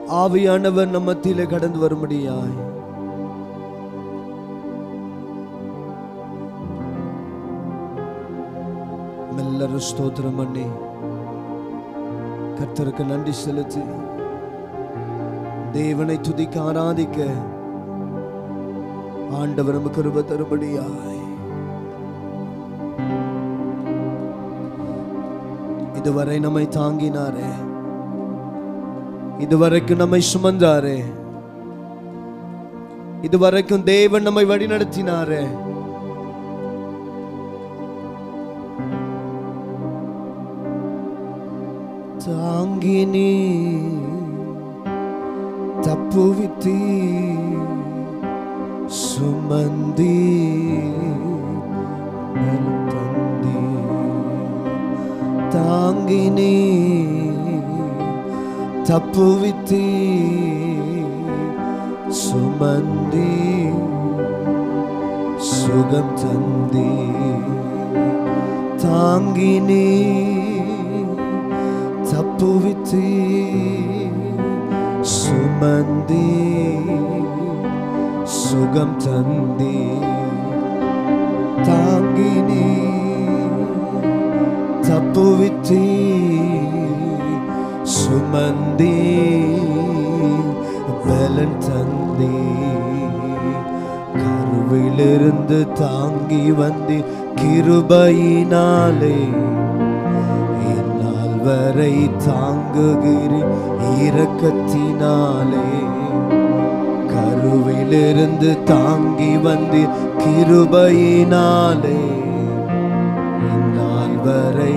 ஆவியானவர் நம்ம மத்தியிலே கடந்து வரும்படியாய் எல்லாரும் ஸ்தோத்திரம் பண்ணி கர்த்தருக்கு நன்றி செலுத்தி தேவனை துதிக்க ஆராதிக்க ஆண்டவர் நமக்கு கிருபை தரும்படியாய் இதுவரை நம்மை தாங்கினாரே இதுவரைக்கும் நம்மை சுமந்தாரே இதுவரைக்கும் தேவன் நம்மை வழிநடத்தினாரே தாங்கினி தப்புவித்தி சுமந்தி பலம் தந்தி தாங்கினி தப்புவித்தி சுமந்தி சுகம் தந்தி தாங்கினி தப்புவித்தி சுமந்தி சுகம் தந்தி தாங்கினி தப்புவித்தி சுமந்தி பலன் தந்தி கருவிலிருந்து தாங்கி வந்து கிருபையினாலே இந்நாள் வரை தாங்குகிறேன் இரக்கத்தினாலே கருவிலிருந்து தாங்கி வந்து கிருபையினாலே இந்நாள் வரை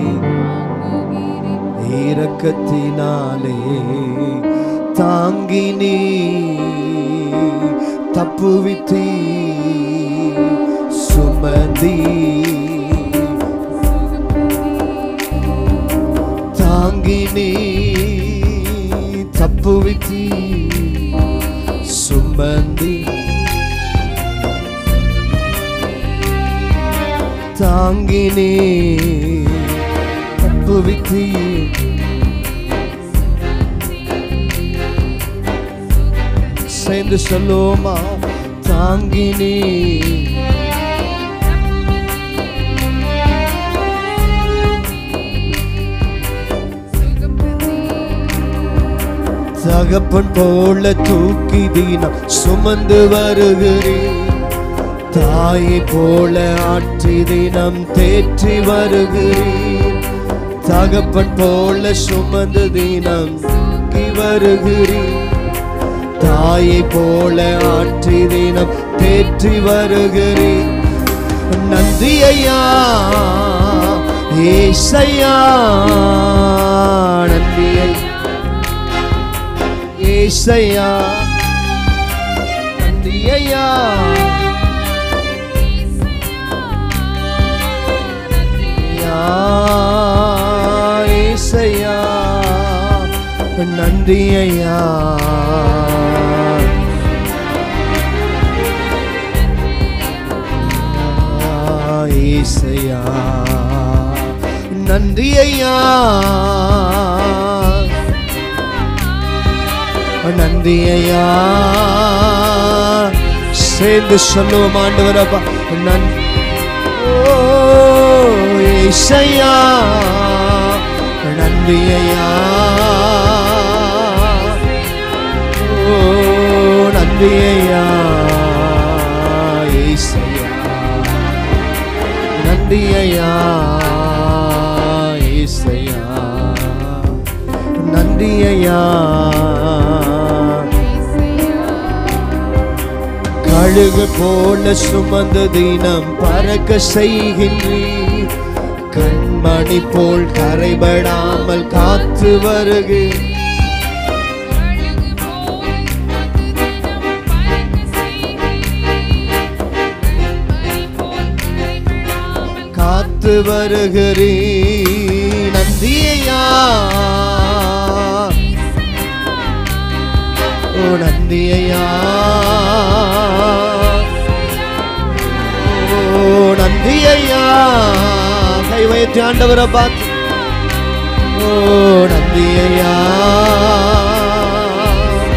இரக்கத்தினாலே தாங்கினி தப்புவித்தி சுமதி தாங்கினி தப்புவித்தி சுமந்தி தாங்கினி தப்புவித்தி சேர்ந்து சொல்லுவோமா தாங்கினி தகப்பன் போல தூக்கி தினம் சுமந்து வருகிறேன் தாயை போல ஆற்றி தினம் தேற்றி வருகிறேன் தகப்பன் போல சுமந்து தினம் தூக்கி வருகிறேன் தாயை போல ஆற்றி தினம் தேற்றி வருகிறேன் நந்தி ஐயா ஏசையா நந்தி ஐயா ஏசையா நந்தி ஐயா ஐயா, ஏசையா நன்றி ஐயா ஏசையா நன்றி ஐயா நன்றி ஐயா சேர்ந்து சொல்லுவோம் ஆண்டவரப்பா நன்றி ஓ ஏசையா நன்றி ஐயா ஓ நன்றி ஐயா ஏசையா நன்றி ஐயா ஏசையா நன்றி ஐயா கழுகு போல சுமந்து தினம் பறக்க செய்கின்றீர் கண்மணி போல் கரைபடாமல் காத்து வருகு காத்து வருகிறீ நந்தியா ஓ நந்தியா ஓ நந்தியா கை வைத்து ஆண்டவரை பார்த்து ஓ நந்தியா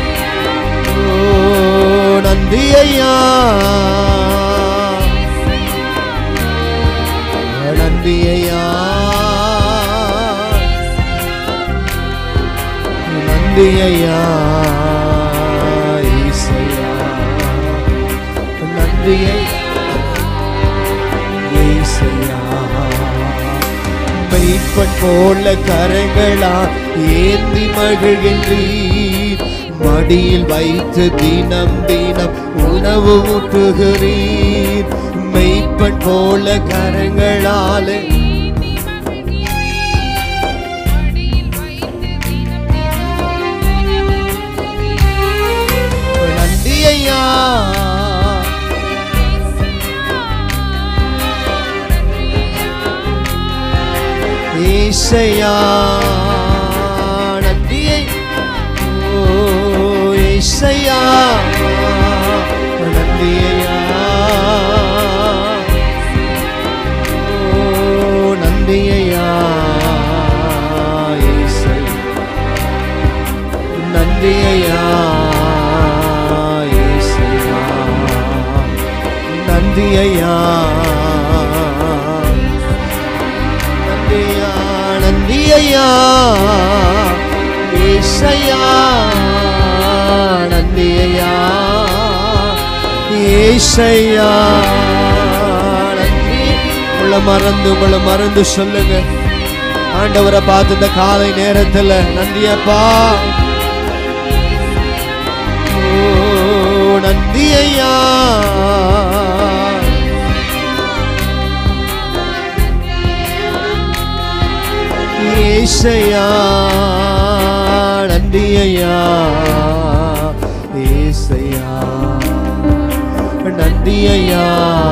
நன்றி ஐயா ஏசையா நன்றி ஏசையா மெய்ப்பன் போல கரங்களா ஏந்தி மகிழ்கின்றீர் மடியில் வைத்து தினம் தினம் உணவு ஊட்டுகிறீர் மெய்ப்பன் போல கரங்களாலே நன்றி ஐயா ஏசையா நன்றி ஓ ஏசையா நன்றி ஐயா ஓ நன்றி ஐயா ஏசையா நன்றி ஐயா ஏசையா நன்றி ஐயா நன்றியா நன்றி ஐயா ஏசையா நன்றி ஐயா ஏசையா நன்றி உங்களை மறந்து உங்களை மறந்து சொல்லுங்க ஆண்டவரை பார்த்து இந்த காலை நேரத்துல நன்றி அப்பா ஓ நன்றி ஐயா ஏசையா நன்றி ஐயா ஏசையா நன்றி ஐயா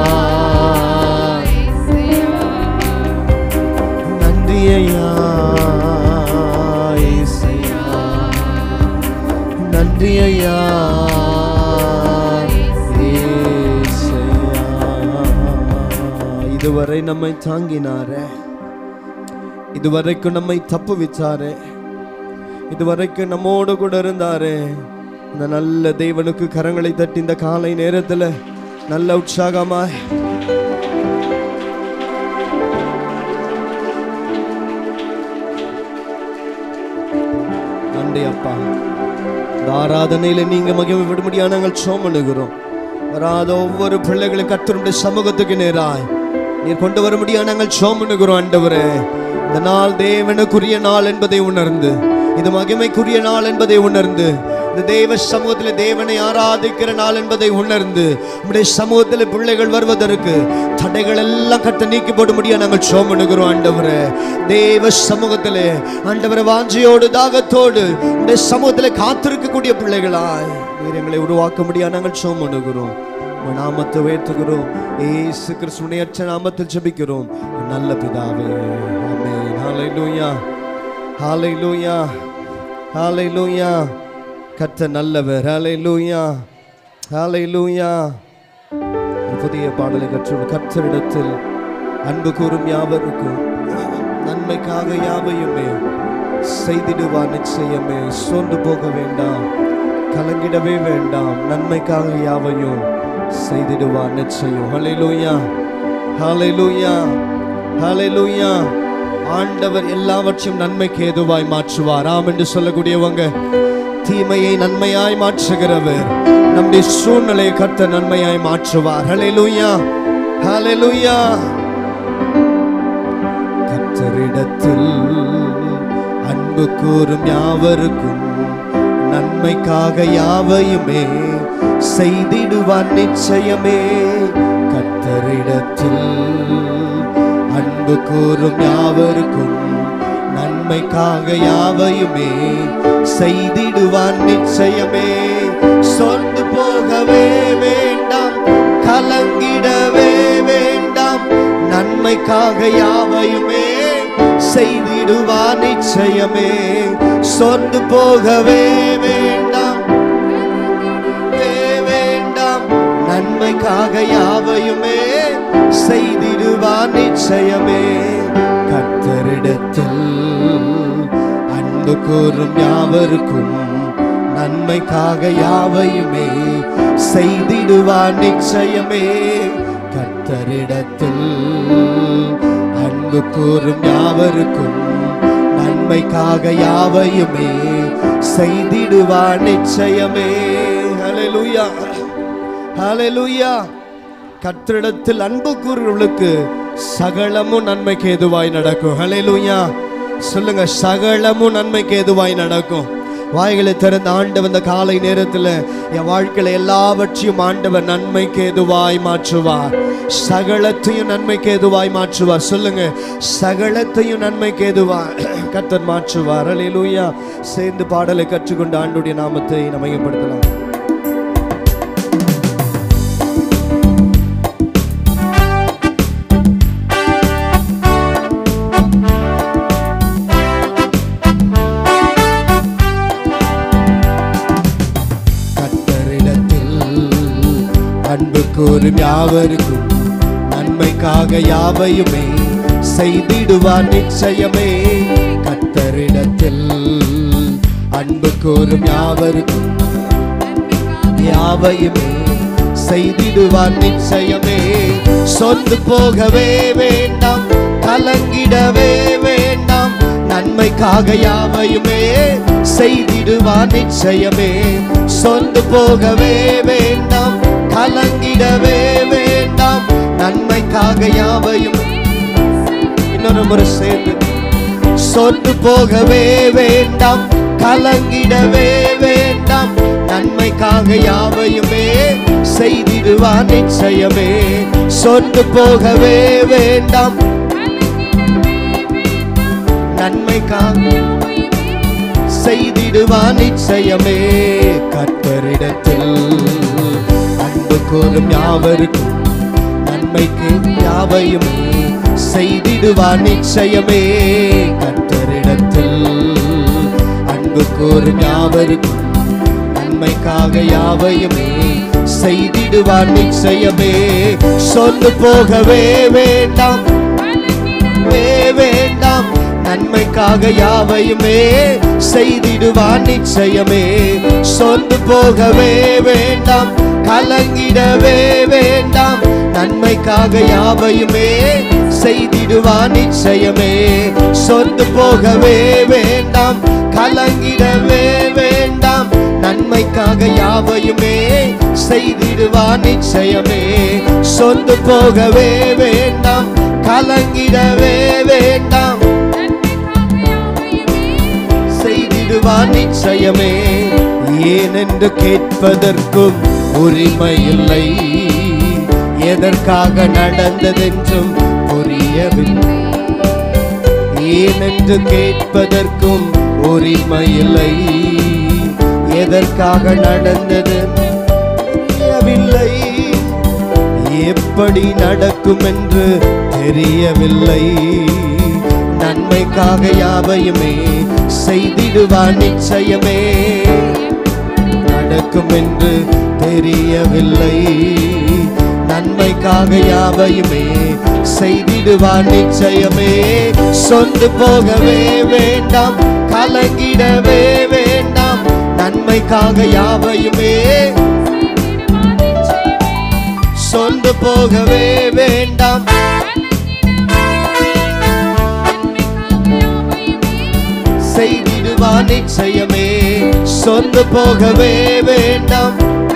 நன்றி ஐயா ஏசையா நன்றி ஐயா ஏசையா. இதுவரை நம்மை தாங்கினாரே இதுவரைக்கும் நம்மை தப்பு வச்சாரே இதுவரைக்கும் நம்மோடு கூட இருந்தாரே இந்த நல்ல தேவனுக்கு கரங்களை தட்டி இந்த காலை நேரத்துல நல்ல உற்சாகமாய் நன்றி அப்பா இந்த ஆராதனையில நீங்க மகிமை விடும்படியா நாங்கள் சோம் பண்ணுகிறோம் வராத ஒவ்வொரு பிள்ளைகளும் கத்தருடைய சமூகத்துக்கு நேராய் நீர் கொண்டு வரும்படியா நாங்கள் சோம் பண்ணுகிறோம் ஆண்டவரே இந்த நாள் தேவனுக்குரிய நாள் என்பதை உணர்ந்து இது மகிமைக்குரிய நாள் என்பதை உணர்ந்து இந்த தேவ சமூகத்தில் தேவனை ஆராதிக்கிற நாள் என்பதை உணர்ந்து உம்முடைய சமூகத்தில் பிள்ளைகள் வருவதற்கு தடைகள் எல்லாம் கட்ட நீக்கி போடும்படியா நாங்கள் சோம் பண்ணுகிறோம் ஆண்டவரே தேவ சமூகத்திலே ஆண்டவரை வாஞ்சையோடு தாகத்தோடு உடைய சமூகத்தில் காத்திருக்கக்கூடிய பிள்ளைகளாய் நீர் எங்களை உருவாக்க முடியா நாங்கள் சோம் பண்ணுகிறோம் உம் நாமத்தை உயர்த்துகிறோம் ஏசு கிறிஸ்துவின் அச்ச நாமத்தில் ஜெபிக்கிறோம் நல்ல பிதாவே ஆமென் ஹalleluya ஹalleluya ஹalleluya கர்த்தர் நல்லவர் ஹalleluya ஹalleluya ஒரு புதிய பாடலை கற்று கர்த்தரிடத்தில் அன்பு கூறும் யாவருக்கும் நன்மைக்காக யாவையுமே செய்திடுவார் நிச்சயமே சோர்ந்து போக வேண்டாம் கலங்கிடவே வேண்டாம் நன்மைக்காக யாவையும் செய்திடுவார் நிச்சயம் ஹalleluya ஹalleluya ஹalleluya ஆண்டவர் எல்லாவற்றையும் நன்மைக்கு ஏதுவாய் மாற்றுவார் ஆம் என்று சொல்லக்கூடியவங்க தீமையை நன்மையாய் மாற்றுகிறவர் நம்முடைய சூழ்நிலையை கர்த்தர் நன்மையாய் மாற்றுவார் ஹalleluya ஹalleluya கர்த்தரிடத்தில் அன்பு கூறும் யாவருக்கும் நன்மைக்காக யாவையுமே செய்திடுவான் நிச்சயமே கர்த்தரிடத்தில் அன்பு கூறும் யாவருக்கும் நன்மைக்காக யாவையுமே செய்திடுவான் நிச்சயமே சொர்ந்து போகவே வேண்டாம் கலங்கிடவே வேண்டாம் நன்மைக்காக யாவையுமே செய்திடுவான் நிச்சயமே சொர்ந்து போகவே வேண்டாம் வே வேண்டாம் நன்மைக்காக யாவையுமே செய்திடுவான் நிச்சயமே கர்த்தரிடத்தில் அன்பு கூறும் யாவருக்கும் நன்மைக்காக யாவையுமே செய்திடுவான் நிச்சயமே கர்த்தரிடத்தில் அன்பு கூறும் யாவருக்கும் நன்மைக்காக யாவையுமே செய்திடுவார் நிச்சயமே ஹalleluya ஹalleluya கர்த்தரிடத்தில் அன்பு கூறுகிறவர்களுக்கு சகலமும் நன்மைக்கு ஏதுவாய் நடக்கும் ஹalleluya சொல்லுங்க சகலமும் நன்மைக்கு ஏதுவாய் நடக்கும் வாய்களை திறந்த ஆண்டவர் இந்த காலை நேரத்தில் என் வாழ்க்கையில எல்லாவற்றையும் ஆண்டவர் நன்மைக்கு ஏதுவாய் மாற்றுவார் சகலத்தையும் நன்மைக்கு ஏதுவாய் மாற்றுவார் சொல்லுங்க சகலத்தையும் நன்மைக்கு ஏதுவாய் கர்த்தர் மாற்றுவார் அல்லேலூயா சேர்ந்து பாடலை கற்றுக்கொண்டு ஆண்டுடைய நாமத்தை நமையப்படுத்தலாம் கத்தரிடத்தில் அன்பு கூறும் யாவருக்கும் நன்மைக்காக யாவையுமே செய்திடுவார் நிச்சயமே கத்தரிடத்தில் அன்பு கூறும் யாவருக்கும் யாவையுமே செய்திடுவார் நிச்சயமே சொந்து போகவே வேண்டாம் கலங்கிடவே வேண்டாம் நன்மைக்காக யாவையுமே செய்திடுவார் நிச்சயமே சொந்து போகவே வேண்டாம் கலங்கிடவே வேண்டாம் நன்மைக்காக யாவையும் இன்னொரு முறை சேர்ந்து சொந்து போகவே வேண்டாம் கலங்கிடவே வேண்டாம் நன்மைக்காக யாவையுமே செய்திடுவார் நிச்சயமே சொந்து போகவே வேண்டாம் நன்மைக்காக செய்திடுவார் நிச்சயமே கர்த்தரிடத்தில் அன்பு கூறும் யாவருக்கும் நன்மைக்கு யாவையும் செய்திடுவார் நிச்சயமே கர்த்தரிடத்தில் அன்பு கூறும் யாவருக்கும் நன்மைக்காக யாவையுமே செய்திடுவார் நிச்சயமே சொல்லு போகவே வேண்டாம் வே வேண்டாம் நன்மைக்காக யாவையுமே செய்திடுவார் நிச்சயமே சொந்து போகவே வேண்டாம் கலங்கிடவே வேண்டாம் நன்மைக்காக யாவையுமே செய்திடுவார் நிச்சயமே சொந்து போகவே வேண்டாம் கலங்கிடவே வேண்டாம் நன்மைக்காக யாவையுமே செய்திடுவார் நிச்சயமே சொந்து போகவே வேண்டாம் கலங்கிடவே வேண்டாம் செய்திடுவார் நிச்சயமே ஏனென்று கேட்பதற்கும் உரிமை இல்லை எதற்காக நடந்ததென்றும் புரியவில்லை ஏனென்று கேட்பதற்கும் உரிமை இல்லை எதற்காக நடந்தது தெரியவில்லை எப்படி நடக்கும் என்று தெரியவில்லை நன்மைக்காக யாவையுமே செய்திடுவார் நிச்சயமே நடக்கும் என்று தெரியவில்லை நன்மைக்காக யாவையுமே செய்திடுவார் நிச்சயமே சொந்து போகவே வேண்டாம் கலங்கிடவே வேண்டாம் நன்மைக்காக யாவையுமே சொந்து போகவே வேண்டாம் செய்திடுவார் நிச்சயமே சொந்து போகவே வேண்டாம்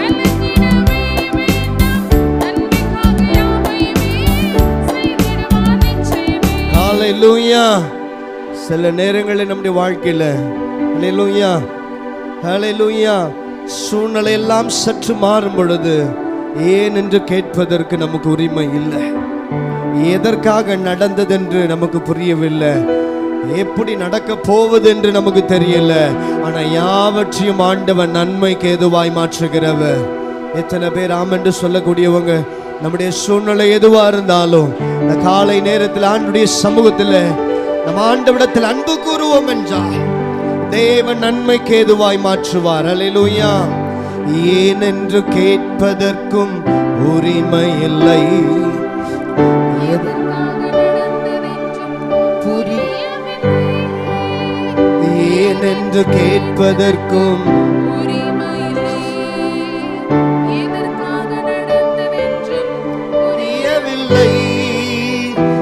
ஹalleluya சில நேரங்களில் நம்முடைய வாழ்க்கையில ஹalleluya ஹalleluya சூழ்நிலை எல்லாம் சற்று மாறும் பொழுது ஏன் என்று கேட்பதற்கு நமக்கு உரிமை இல்லை எதற்காக நடந்ததென்று நமக்கு புரியவில்லை எப்படி நடக்க போவது என்று நமக்கு தெரியல ஆனா யாவற்றையும் ஆண்டவன் நன்மைக்கு எதுவாய் மாற்றுகிறவர் எத்தனை பேர் ஆம் என்று சொல்லக்கூடியவங்க நம்முடைய சூழ்நிலை எதுவா இருந்தாலும் இந்த காலை நேரத்தில் ஆண்டுடைய சமூகத்தில் நம்ம ஆண்டவிடத்தில் அன்பு கூறுவோம் என்றால் தேவன் நன்மைக்கு ஏதுவாய் மாற்றுவார் அல்லேலூயா ஏனென்று கேட்பதற்கும் உரிமை இல்லை புரி- ஏனென்று கேட்பதற்கும் தெரியவில்லை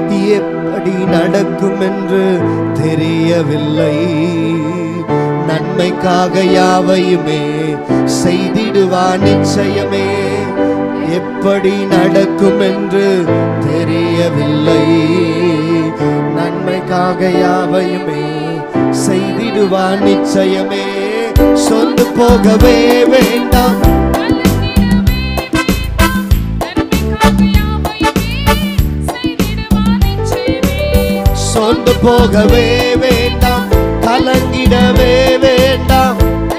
எப்படி நடக்கும் என்று தெரியவில்லை நன்மை நன்மைக்காக யாவையுமே செய்திடுவான் நிச்சயமே எப்படி நடக்கும் என்று தெரியவில்லை நன்மைக்காக யாவையுமே செய்திடுவான் நிச்சயமே சொந்து போகவே வேண்டாம் சொந்து போகவே வேண்டாம் கலங்கிடவே வேண்டாம்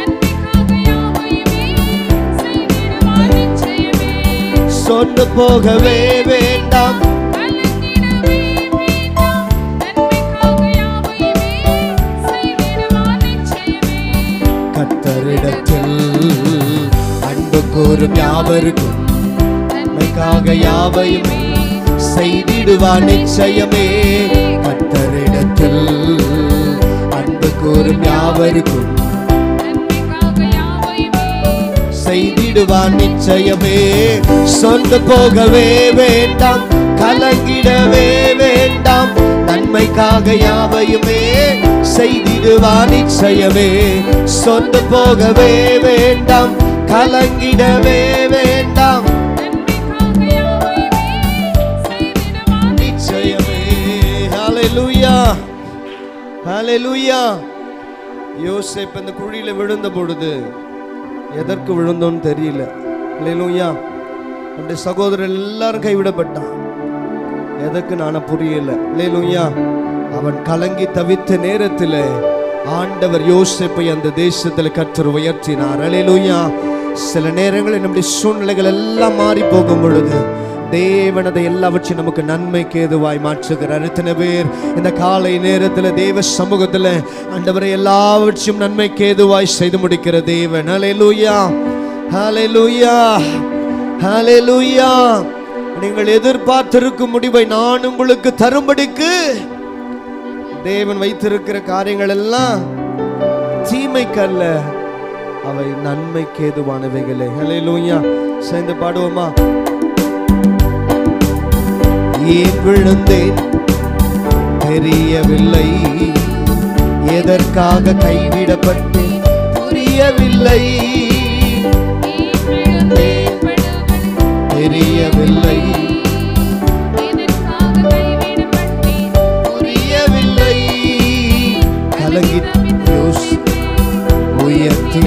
சொந்து போகவே வேண்டாம் கத்தரிடத்தில் அன்பு கூறும் யாவருக்கும் நன்மைக்காக யாவையுமே செய்திடுவான் நிச்சயமே கத்தரிடத்தில் அன்பு கூறும் யாவருக்கும் செய்திடுவான் நிச்சயமே சொந்து போகவே வேண்டாம் கலங்கிடவே வேண்டாம் நன்மைக்காக யாவையுமே செய்திடுவான் நிச்சயமே சொந்து போகவே வேண்டாம் கலங்கிடவே வேண்டாம் நிச்சயமே ஹalleluya ஹalleluya யோசேப் அந்த குழியில விழுந்த பொழுது எதற்கு விழுந்தோன்னு தெரியல ஹalleluya நம்முடைய சகோதரர் எல்லாரும் கைவிடப்பட்டான் எதற்கு நான புரியல ஹalleluya அவன் கலங்கி தவித்த நேரத்தில் ஆண்டவர் யோசேப்பை அந்த தேசத்தில் கற்றர் உயர்த்தினார் ஹalleluya சில நேரங்களில் நம்முடைய சூழ்நிலைகள் எல்லாம் மாறி போகும் பொழுது தேவன் அதை எல்லாவற்றையும் நமக்கு நன்மைக்கு ஏதுவாய் மாற்றுகிறார் எத்தனை பேர் இந்த காலை நேரத்தில் தேவ சமூகத்தில் ஆண்டவரை எல்லாவற்றையும் நன்மைக்கு ஏதுவாய் செய்து முடிக்கிற தேவன் ஹalleluya ஹalleluya ஹalleluya நீங்கள் எதிர்பார்த்திருக்கும் முடிவை நான் உங்களுக்கு தரும்படிக்கு தேவன் வைத்திருக்கிற காரியங்கள் எல்லாம் தீமைக்கல்ல அவை நன்மைக்கு ஏதுவானவைகளே ஹalleluya சேர்ந்து பாடுவோமா ஏன் விழுந்தேன் தெரியவில்லை எதற்காக கைவிடப்பட்டேன் புரியவில்லை தெரியவில்லை புரியவில்லை கலங்கி யோசி உயர்த்தி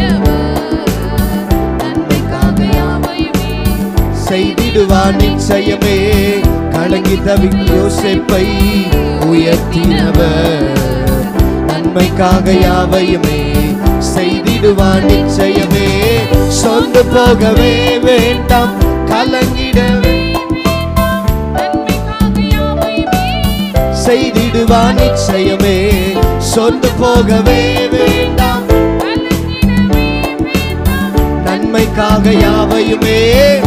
செய்திடுவான் நிச்சயமே கலங்கி தவி யோசிப்பை உயர்த்தினவர் நன்மைக்காக யாவையுமே செய்திடுவான் நிச்சயமே சொந்து போகவே வேண்டாம் கலங்கிடவே செய்திடுவான் நிச்சயமே சொந்து போகவே வேண்டாம் நன்மைக்காக யாவையுமே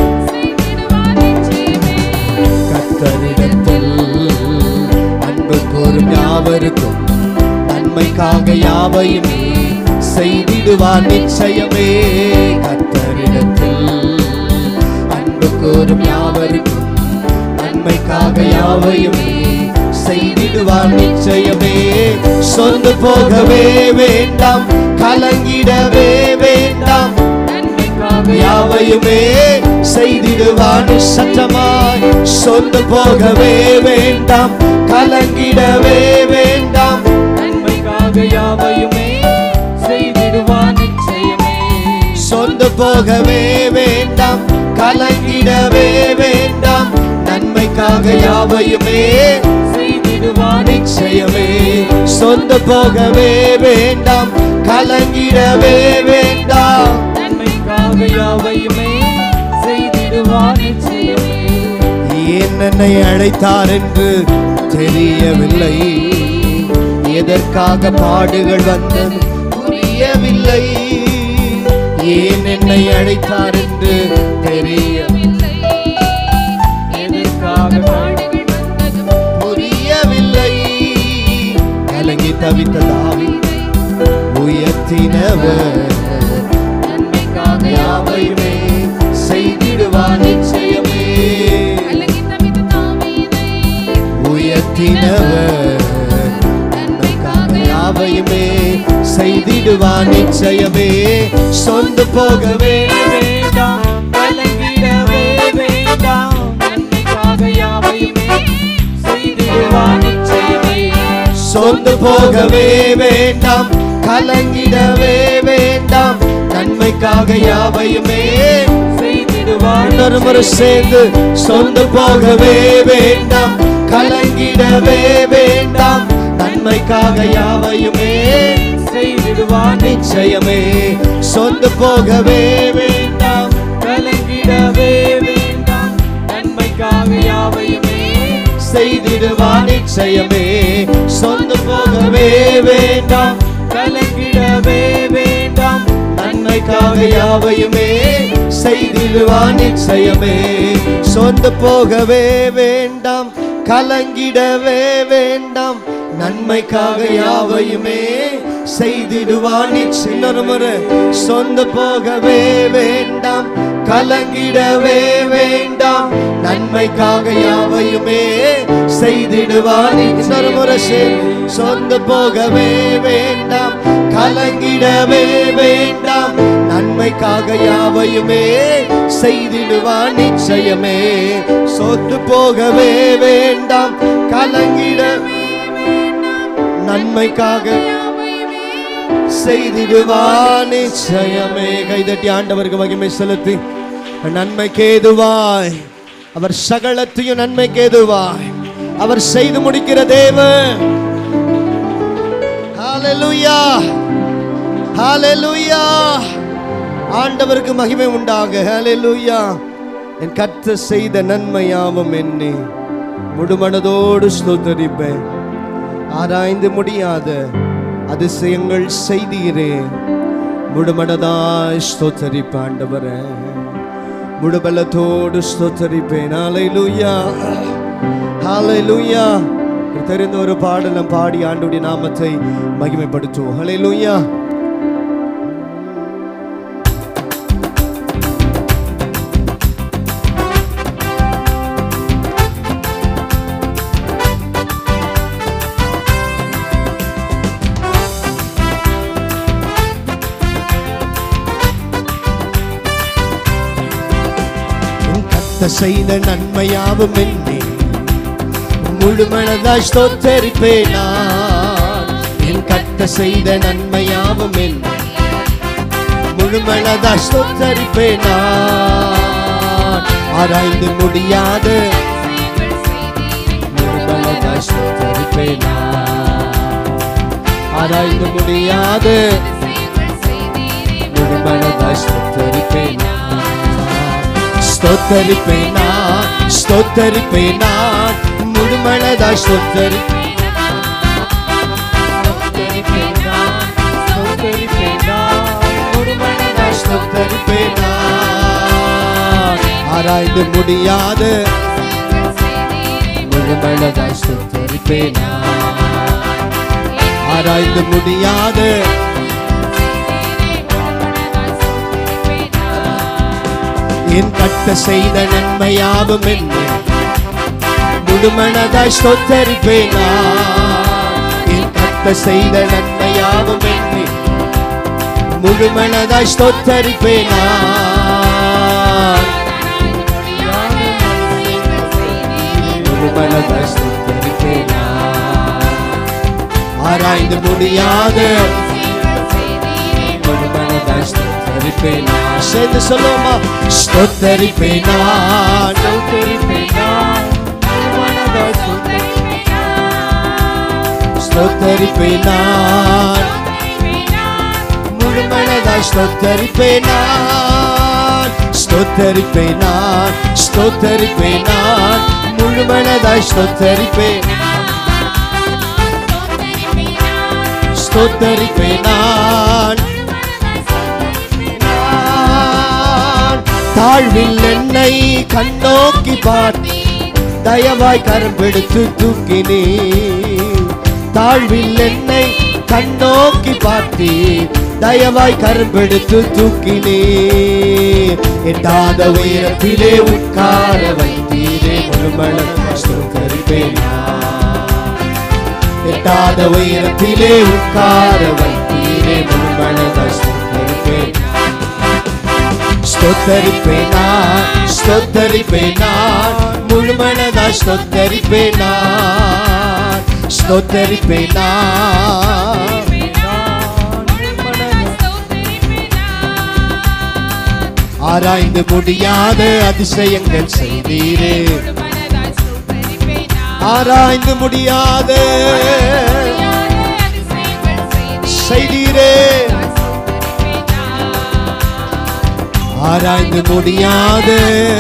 கத்தரிடத்தில் அன்பு கூறும் யாவருக்கும் நன்மைக்காக யாவையுமே செய்திடுவான் நிச்சயமே கத்தரிடத்தில் அன்பு கூறும் யாவருக்கும் நன்மைக்காக யாவையுமே செய்திடுவான் நிச்சயமே சொந்து போகவே வேண்டாம் கலங்கிடவே வேண்டாம் யாவையுமே செய்திடுவான் சத்தமாய் சொந்து போகவே வேண்டாம் கலங்கிடவே வேண்டாம் நன்மைக்காக யாவையுமே செய்திடுவான் நிச்சயமே சொந்து போகவே வேண்டாம் கலங்கிடவே வேண்டாம் நன்மைக்காக யாவையுமே செய்திடுவான் நிச்சயமே சொந்து போகவே வேண்டாம் கலங்கிடவே வேண்டாம் நன்மைக்காக யாவையுமே செய்திடுவான் நிச்சயமே ஏன் என்னை அழைத்தார் என்று தெரியவில்லை எதற்காக பாடுகள் வந்தது புரியவில்லை ஏன் என்னை அழைத்தார் என்று தெரியவில்லை எதற்காக புரியவில்லை கலங்கி தவித்த தாவி உயர்த்தினவர் நன்மைக்காக யாவையுமே செய்திடுவான் நிச்சயமே உயர்த்தினவர் நன்மைக்காக யாவையுமே செய்திடுவான் செய்திடுவான் நிச்சயமே சொந்து போகவே வேண்டாம் கலங்கிடவே வேண்டாம் நன்மைக்காக யாவையுமே செய்திடுவார் நிச்சயமே சொந்து போகவே வேண்டாம் கலங்கிடவே வேண்டாம் நன்மைக்காக யாவையுமே செய்திடுவார் இன்னொரு முறை சேர்ந்து சொந்து போகவே வேண்டாம் கலங்கிடவே வேண்டாம் நன்மைக்காக யாவையுமே செய்திடுவார் நிச்சயமே சொந்து போகவே வேண்டாம் கலங்கிடவே வேண்டாம் நன்மைக்காக யாவையுமே செய்திடுவான் நிச்சயமே சொந்து போகவே வேண்டாம் கலங்கிடவே வேண்டாம் நன்மைக்காக யாவையுமே செய்திடுவான் நிச்சயமே சொந்து போகவே வேண்டாம் கலங்கிடவே வேண்டாம் நன்மைக்காக யாவையுமே செய்திடுவான் நிச்சயம். இன்னொரு முறை சொந்து போகவே வேண்டாம் கலங்கிடவே வேண்டாம் நன்மைக்காக யாவையுமே செய்திடுவான் இன்னொரு முறை சேர்ந்து சொந்து போகவே வேண்டாம் கலங்கிடவே வேண்டாம் நன்மைக்காக யாவையுமே செய்திடுவான் நிச்சயமே சொத்து போகவே வேண்டாம் கலங்கிட நன்மைக்காக செய்திடுவான் நிச்சயமே கைதட்டி ஆண்டவருக்கு மகிமை செலுத்தி நன்மைக்கு ஏதுவாய் அவர் சகலத்தையும் நன்மைக்கு ஏதுவாய் அவர் செய்து முடிக்கிற தேவன் ஹalleluya ஹalleluya ஆண்டவருக்கு மகிமை உண்டாக ஹalleluya என் கர்த்த செய்த நன்மையாவும் என்னை முழுமனதோடு ஸ்தோத்தரிப்பேன் ஆராய்ந்து முடியாத அதிசயங்கள் செய்தீரே முழுமனதாய் ஸ்தோத்தரிப்ப ஆண்டவரே முழுபலத்தோடு ஸ்தோத்தரிப்பேன் ஹalleluya ஹalleluya தெரிந்த ஒரு பாடலம் பாடி ஆண்டுடைய நாமத்தை மகிமைப்படுத்துவோம் ஹalleluya உன் கத்த செய்த நன்மையாவும் என்னே முழுமனதாய் ஸ்தோத்தரிப்பேன் நான் என் கத்த செய்த நன்மையாவும் என்னே முழுமனதாய் ஸ்தோத்தரிப்பேன் நான் ஆராய்ந்து முடியாத முழுமனதாய் ஸ்தோத்தரிப்பேன் நான் ஆராய்ந்து முடியாத முழுமனதாய் ஸ்தோத்தரிப்பேன் நான் ஸ்தோத்தரிப்பேன் நான் ஸ்தோத்தரிப்பேன் நான் முழுமனதாய் ஸ்தோத்தரிப்பேன் ஸ்தோத்தரிப்பேன் நான் ஆராய்ந்து முடியாத முழுமனதாய் ஸ்தோத்தரிப்பேன் நான் ஆராய்ந்து முடியாத என் கட்ட செய்த நன்மையாவும் என்ன முழுமனதாய் ஸ்தோத்தரிப்பேன் நான். என் கட்ட செய்த நன்மையாவும் என்ன முழுமனதாய் ஸ்தோத்தரிப்பேன் நான். முழுமனதாய் ஸ்தோத்தரிப்பேன் நான். ஆராய்ந்து முடியாத முழுமனதாய் ஸ்தோத்தரிப்பேன் நான். சேர்ந்து சொல்லுவோமா ஸ்தோத்தரிப்பேன் நான் ஸ்தோத்தரிப்பேன் நான் முழுமனதாய் ஸ்தோத்தரிப்பேன் நான் ஸ்தோத்தரிப்பேன் நான் ஸ்தோத்தரிப்பேன் நான் முழுமனதாய் ஸ்தோத்தரிப்பேன் ஸ்தோத்தரிப்பேன் நான் நான் தாழ்வில் என்னை கண்ணோக்கி பார்த்து தயவாய் கரம்பெடுத்து தூக்கினே தாழ்வில் என்னை கண்ணோக்கி பார்த்தே தயவாய் கரம்பெடுத்து தூக்கினே எட்டாத உயரத்திலே உட்கார வைத்தீரே முழுமணம் ஸ்தோத்தரிப்பேன் நான். எட்டாத உயரத்திலே உட்கார வைத்தீரே செய்தீரே முழு மனதாய் ஸ்தோத்தரிப்பேன் ஸ்தோத்தரிப்பேன் நான் ஸ்தோத்தரிப்பேன் நான் முழு மனதாய் ஸ்தோத்தரிப்பேன் நான் ஸ்தோத்தரிப்பேன் நான் ஆராய்ந்து முடியாத அதிசயங்கள் செய்தீரே ஆராய்ந்து முடியாத செய்தீரே ஆராய்ந்து முடியாத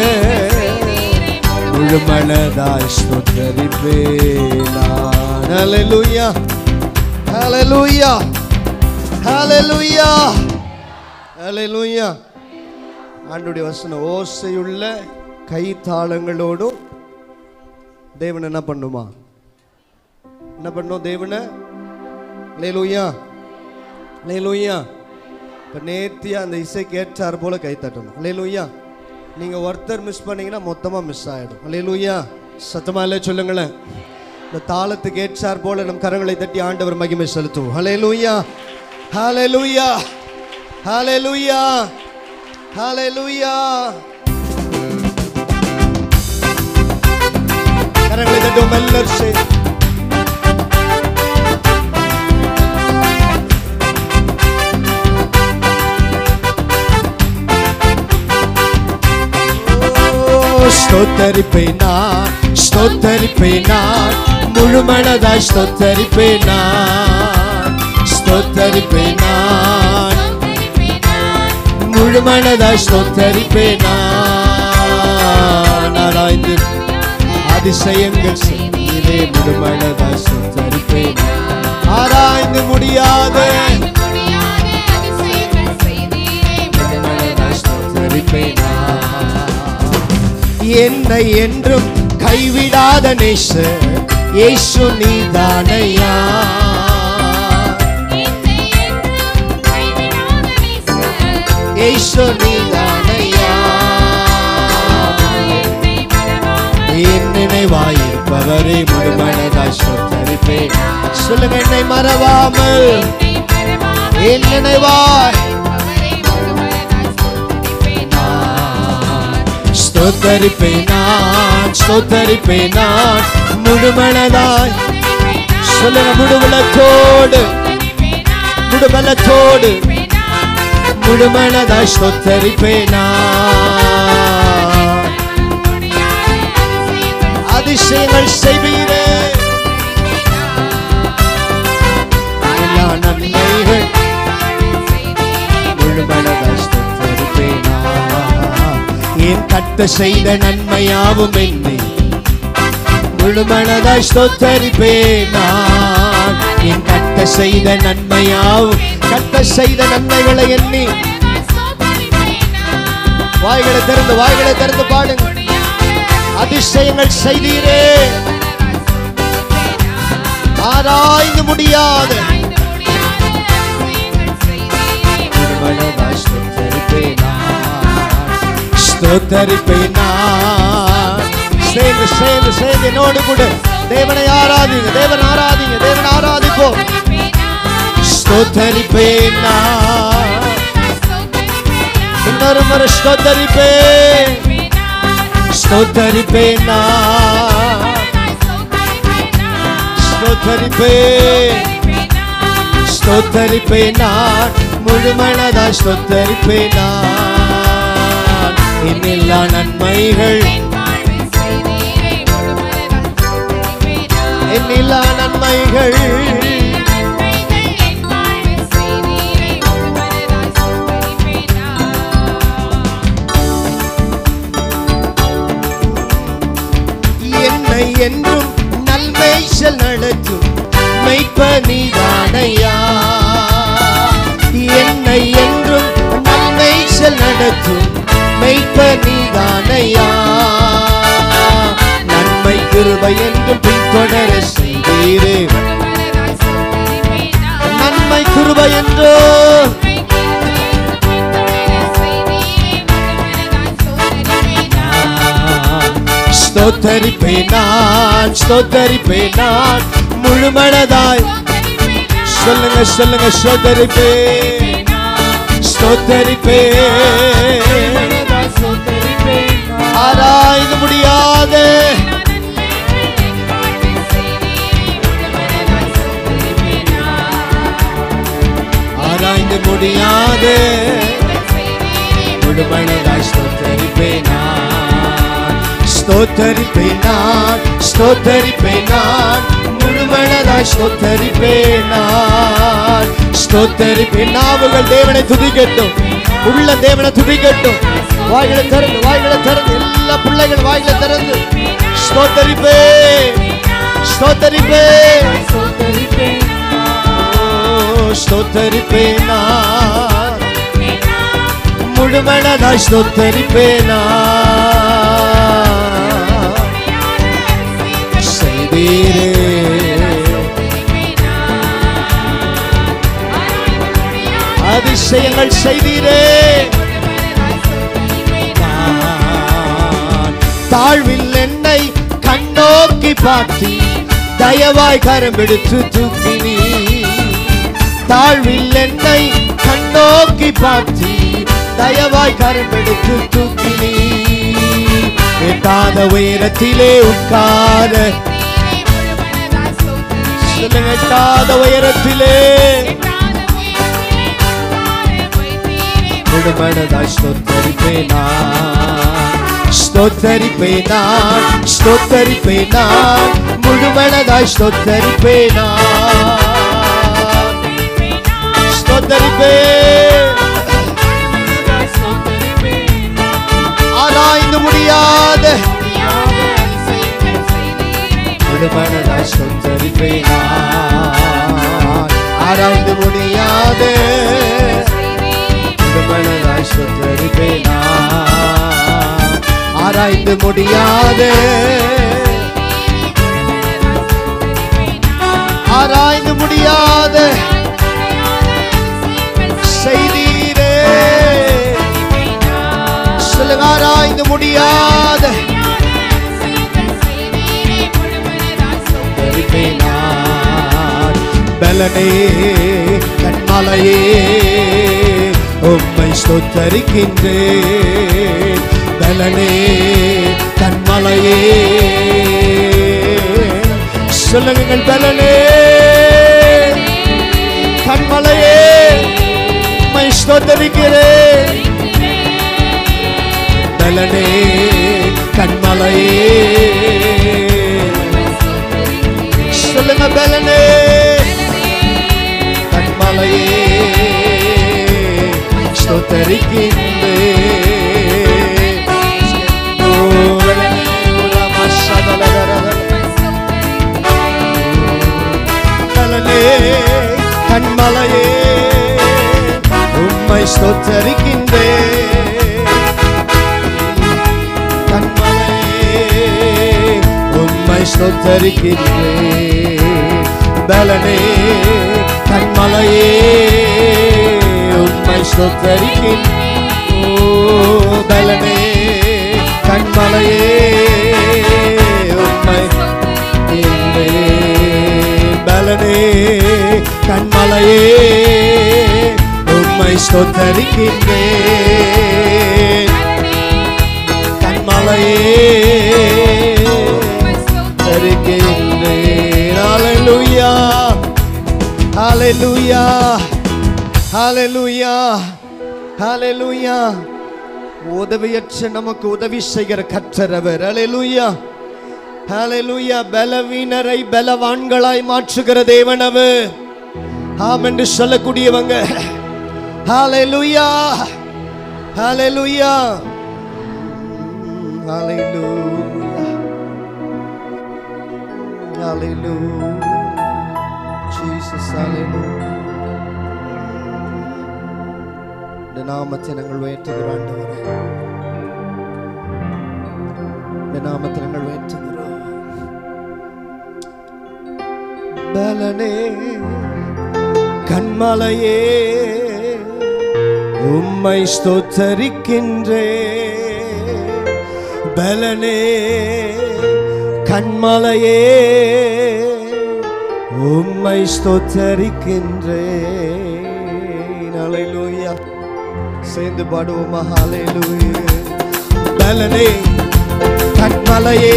முழு மனதாய் ஸ்தோத்தரிப்பேன் நான் ஹalleluya ஹalleluya ஹalleluya ஹalleluya ஆண்டுடைய வசனம் ஓசையுள்ள கைத்தாளங்களோடும் தேவன் என்ன பண்ணுமா என்ன பண்ணும் தேவனை லேலூயா லேலூயா இப்போ நேர்த்தியாக அந்த இசைக்கு ஏற்றார் போல கை தட்டணும் லேலூயா நீங்கள் ஒருத்தர் மிஸ் பண்ணீங்கன்னா மொத்தமாக மிஸ் ஆகிடும் லேலூயா சத்தமாக இல்லை சொல்லுங்களேன் இந்த தாளத்துக்கு ஏற்றார் போல நம் கரங்களை தட்டி ஆண்டவர் மகிமை செலுத்துவோம் ஹலே லூயா ஹலே லூயா ஹலே லூயா ஹலே லூயா கரங்களை தட்டுவோம் எல்லாரும் சேர்ந்து ஸ்தோத்தரிப்பேன் நான் ஸ்தோத்தரிப்பேன் நான் முழு மனதாய் ஸ்தோத்தரிப்பேன் நான் ஸ்தோத்தரிப்பேன் நான் முழு மனதாய் ஸ்தோத்தரிப்பேன் நான் ஆராய்ந்து அதிசயங்கள் செய்தீரே முழு மனதாய் ஸ்தோத்தரிப்பேன் ஆராய்ந்து முடியாத மனதாய் ஸ்தோத்தரிப்பேன் நான். என்னை என்றும் கைவிடாத நேச இயேசு நீதானையா இயேசு நீதானையா என் நினைவாயிருப்பவரே முழுமனதாய் சொத்தரிப்பேன் சொல்லுங்க என்னை மறவாமல் என் நினைவாய் ஸ்தோத்தரிப்பேன் நான் ஸ்தோத்தரிப்பேன் நான் முழுமனதாய் சொல்லுங்க முழுவலத்தோடு முழுவலத்தோடு முழுமனதாய் ஸ்தோத்தரிப்பேன் நான் அதிசயங்கள் செய்வீரே எல்லா நன்மைகள் முழுமனதாய் ஸ்தோத்தரிப்பேன் நான். என் கட்ட செய்த நன்மையாவும் என்னை முழுமனதாய் ஸ்தோத்தரிப்பேன் நான் என் கட்ட செய்த நன்மையாவும் கட்ட செய்த நன்மைகளை எண்ணி வாய்களை திறந்து வாய்களை திறந்து பாடுங்க அதிசயங்கள் செய்தீரே ஆராய்ந்து முடியாத முழுமனதாய் ஸ்தோத்தரிப்பேன் நான். ஸ்தோத்தரிப்பேன் நான். சேர்ந்து சேர்ந்து சேர்ந்து என்னோடு கூட தேவனை ஆராதிங்க தேவன் ஆராதிங்க தேவன் ஆராதிப்போம் ஸ்தோத்தரிப்பேன் நான். இன்னொரு முறை ஸ்தோத்தரிப்பேன் ஸ்தோத்தரிப்பேன் நான். ஸ்தோத்தரிப்பேன் ஸ்தோத்தரிப்பேன் நான் முழுமனதா ஸ்தோத்தரிப்பேன் நான் என்னெல்லா நன்மைகள் என்னெல்லா நன்மைகள் என்னை என்றும் நல்மைசல் நடத்தும் மெய்ப்பனிதானையா என்னை என்றும் நல்மைசல் நடத்தும் மெய்ப்பனிதானையா நன்மை கிருபை என்றும் பின்தொடர செய்தீரே நன்மை கிருபை என்றோ ஸ்தோத்தரிப்பேன் நான் ஸ்தோத்தரிப்பேன் நான் முழுமனதாய் சொல்லுங்க சொல்லுங்க ஸ்தோத்தரிப்பே ஸ்தோத்தரிப்பே ஆராய்ந்து முடியாத ஆராய்ந்து முடியாத முழுமனதாய் ஸ்தோத்தரிப்பே நான் ஸ்தோத்தரிப்பே நான் ஸ்தோத்தரிப்பே நான் முழுமனதாய் ஸ்தோத்தரிப்பே நான் ஸ்தோத்தரிப்பே நாவுகள் தேவனை துதிக்கட்டும் உள்ள தேவனை துதிக்கட்டும் வாய்களை திறந்து வாய்களை திறந்து எல்லா பிள்ளைகள் வாய்களை திறந்து ஸ்தோத்தரிப்பே ஸ்தோத்தரிப்பே ஓ, ஸ்தோத்தரிப்பே நான் முழுமனதாய் ஸ்தோத்தரிப்பே நான் செய்தீரே அதிசயங்கள் செய்தீரே நான் தாழ்வில் என்னை கண்ணோக்கி பார்த்தி தயவாய் கரம் எடுத்து தூக்கினி தாழ்வில் என்னை கண்ணோக்கி பார்த்தி தயவாய் கரம் எடுத்து தூக்கினி எட்டாத உயரத்திலே உட்கார சொல்லுங்க எட்டாத உயரத்திலே முழுமனதாய் ஸ்தோத்தரிப்பே நான் ஸ்தோத்தரிப்பே நான் ஸ்தோத்தரிப்பே நான் முழுமனதாய் ஸ்தோத்தரிப்பே நான் ஸ்தோத்தரிப்பே ஆராய்ந்து முடியாத முழுமனதாய் ஸ்தோத்தரிப்பே நான் ஆராய்ந்து முடியாத முழுமனதாய் ஸ்தோத்தரிப்பே நான் ஆராய்ந்து முடியாத ஆராய்ந்து முடியாத செய்தீரே சொல்லுங்க ஆராய்ந்து முடியாத ஸ்தோத்தரிப்பே நான் பலனே கண்மலையே உம்மை ஸ்தோத்தரிக்கின்றேன் பலனே கண்மலையே சொல்லுங்கள் பலனே கண்மலையே உம்மை ஸ்தோத்தரிக்கிறேன் பலனே கண்மலையே சொல்லுங்க பலனே கண்மலையே ஸ்தோத்தரிக்கின்றே ஓ பலனே, உலமா சதலதரதர. பலனே கண்மலையே உம்மை ஸ்தோத்தரிக்கின்றே கண்மலையே உம்மை ஸ்தோத்தரிக்கின்றேன் பலனே கண்மலையே உம்மை ஸ்தோத்தரிக்கின்றேன் ஓ பலனே கண்மலையே உம்மை ஸ்தோத்திரிக்கின்றேன். பலனே கண்மலையே உம்மை ஸ்தோத்தரிக்கின்றேன் கண்மலையே தருகின்றேன் ஹalleluya ஹalleluya ஹalleluya ஹalleluya உதவியற்ற நமக்கு உதவி செய்கிற கற்றரவர் ஹalleluya ஹalleluya பலவீனரை பலவான்களாய் மாற்றுகிற தேவனவர் ஆம் என்று சொல்லக்கூடியவங்க ஹalleluya ஹalleluya Hallelujah. Hallelujah. Jesus, hallelujah. இந்த நாமத்தை நாங்கள் உயர்த்துகிறோம் ஆண்டவரே இந்த நாமத்தை நாங்கள் உயர்த்துகிறோம் பலனே கண்மலையே உம்மை ஸ்தோத்தரிக்கின்றே பலனே கண்மலையே உம்மை ஸ்தோத்தரிக்கின்றேன் ஹalleluya சேர்ந்து பாடுவோமா ஹalleluya பலனே கண்மலையே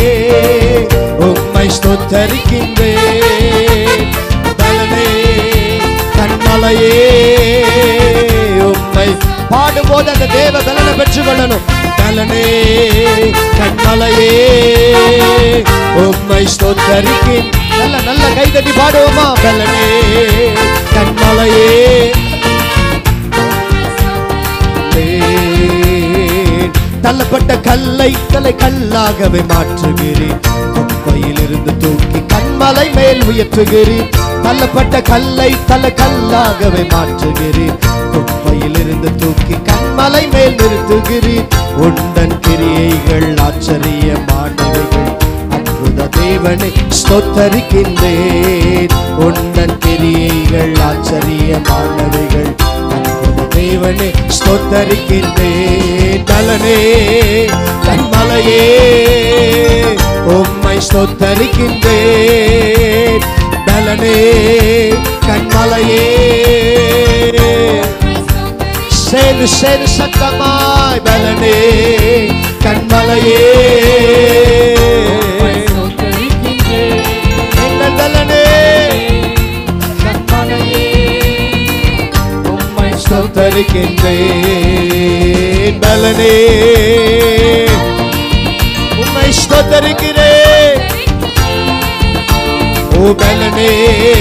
உம்மை ஸ்தோத்தரிக்கின்றேன் பலனே கண்மலையே உம்மை பாடும்போது அந்த தேவ பலனை பெற்றுக்கொள்ளணும் பலனே கண்மலையே உம்மை ஸ்தோத்தரிக்கின் நல்ல நல்ல கைதட்டி பாடுவோமா பலனே கண்மலையே தள்ளேன். தள்ளப்பட்ட கல்லை தலை கல்லாகவே மாற்றுகிறேன் குப்பையில் இருந்து தூக்கி கண்மலை மேல் உயர்த்துகிறேன் தள்ளப்பட்ட கல்லை தலை கல்லாகவே மாற்றுகிறேன் குப்பையில் இருந்து தூக்கி கண்மலை மேல் நிறுத்துகிறேன் உண்டன் கிரியைகள் ஆச்சரியமானவைகள் அற்புத தேவனை ஸ்தோத்தரிக்கின்றேன் உண்டன் கிரியைகள் ஆச்சரியமானவைகள் அற்புத தேவனை ஸ்தோத்தரிக்கின்றேன் தலனே கண்மலையே உம்மை ஸ்தோத்தரிக்கின்றேன் பலனே கண்மலையே சேரு சேரு சத்தமாய் பலனே கண்மலையே எங்கள் பலனே ஸ்தோத்தரிக்கின்றேன் பலனே உம்மை ஸ்தோத்தரிக்கிறேன் ஓ பலனே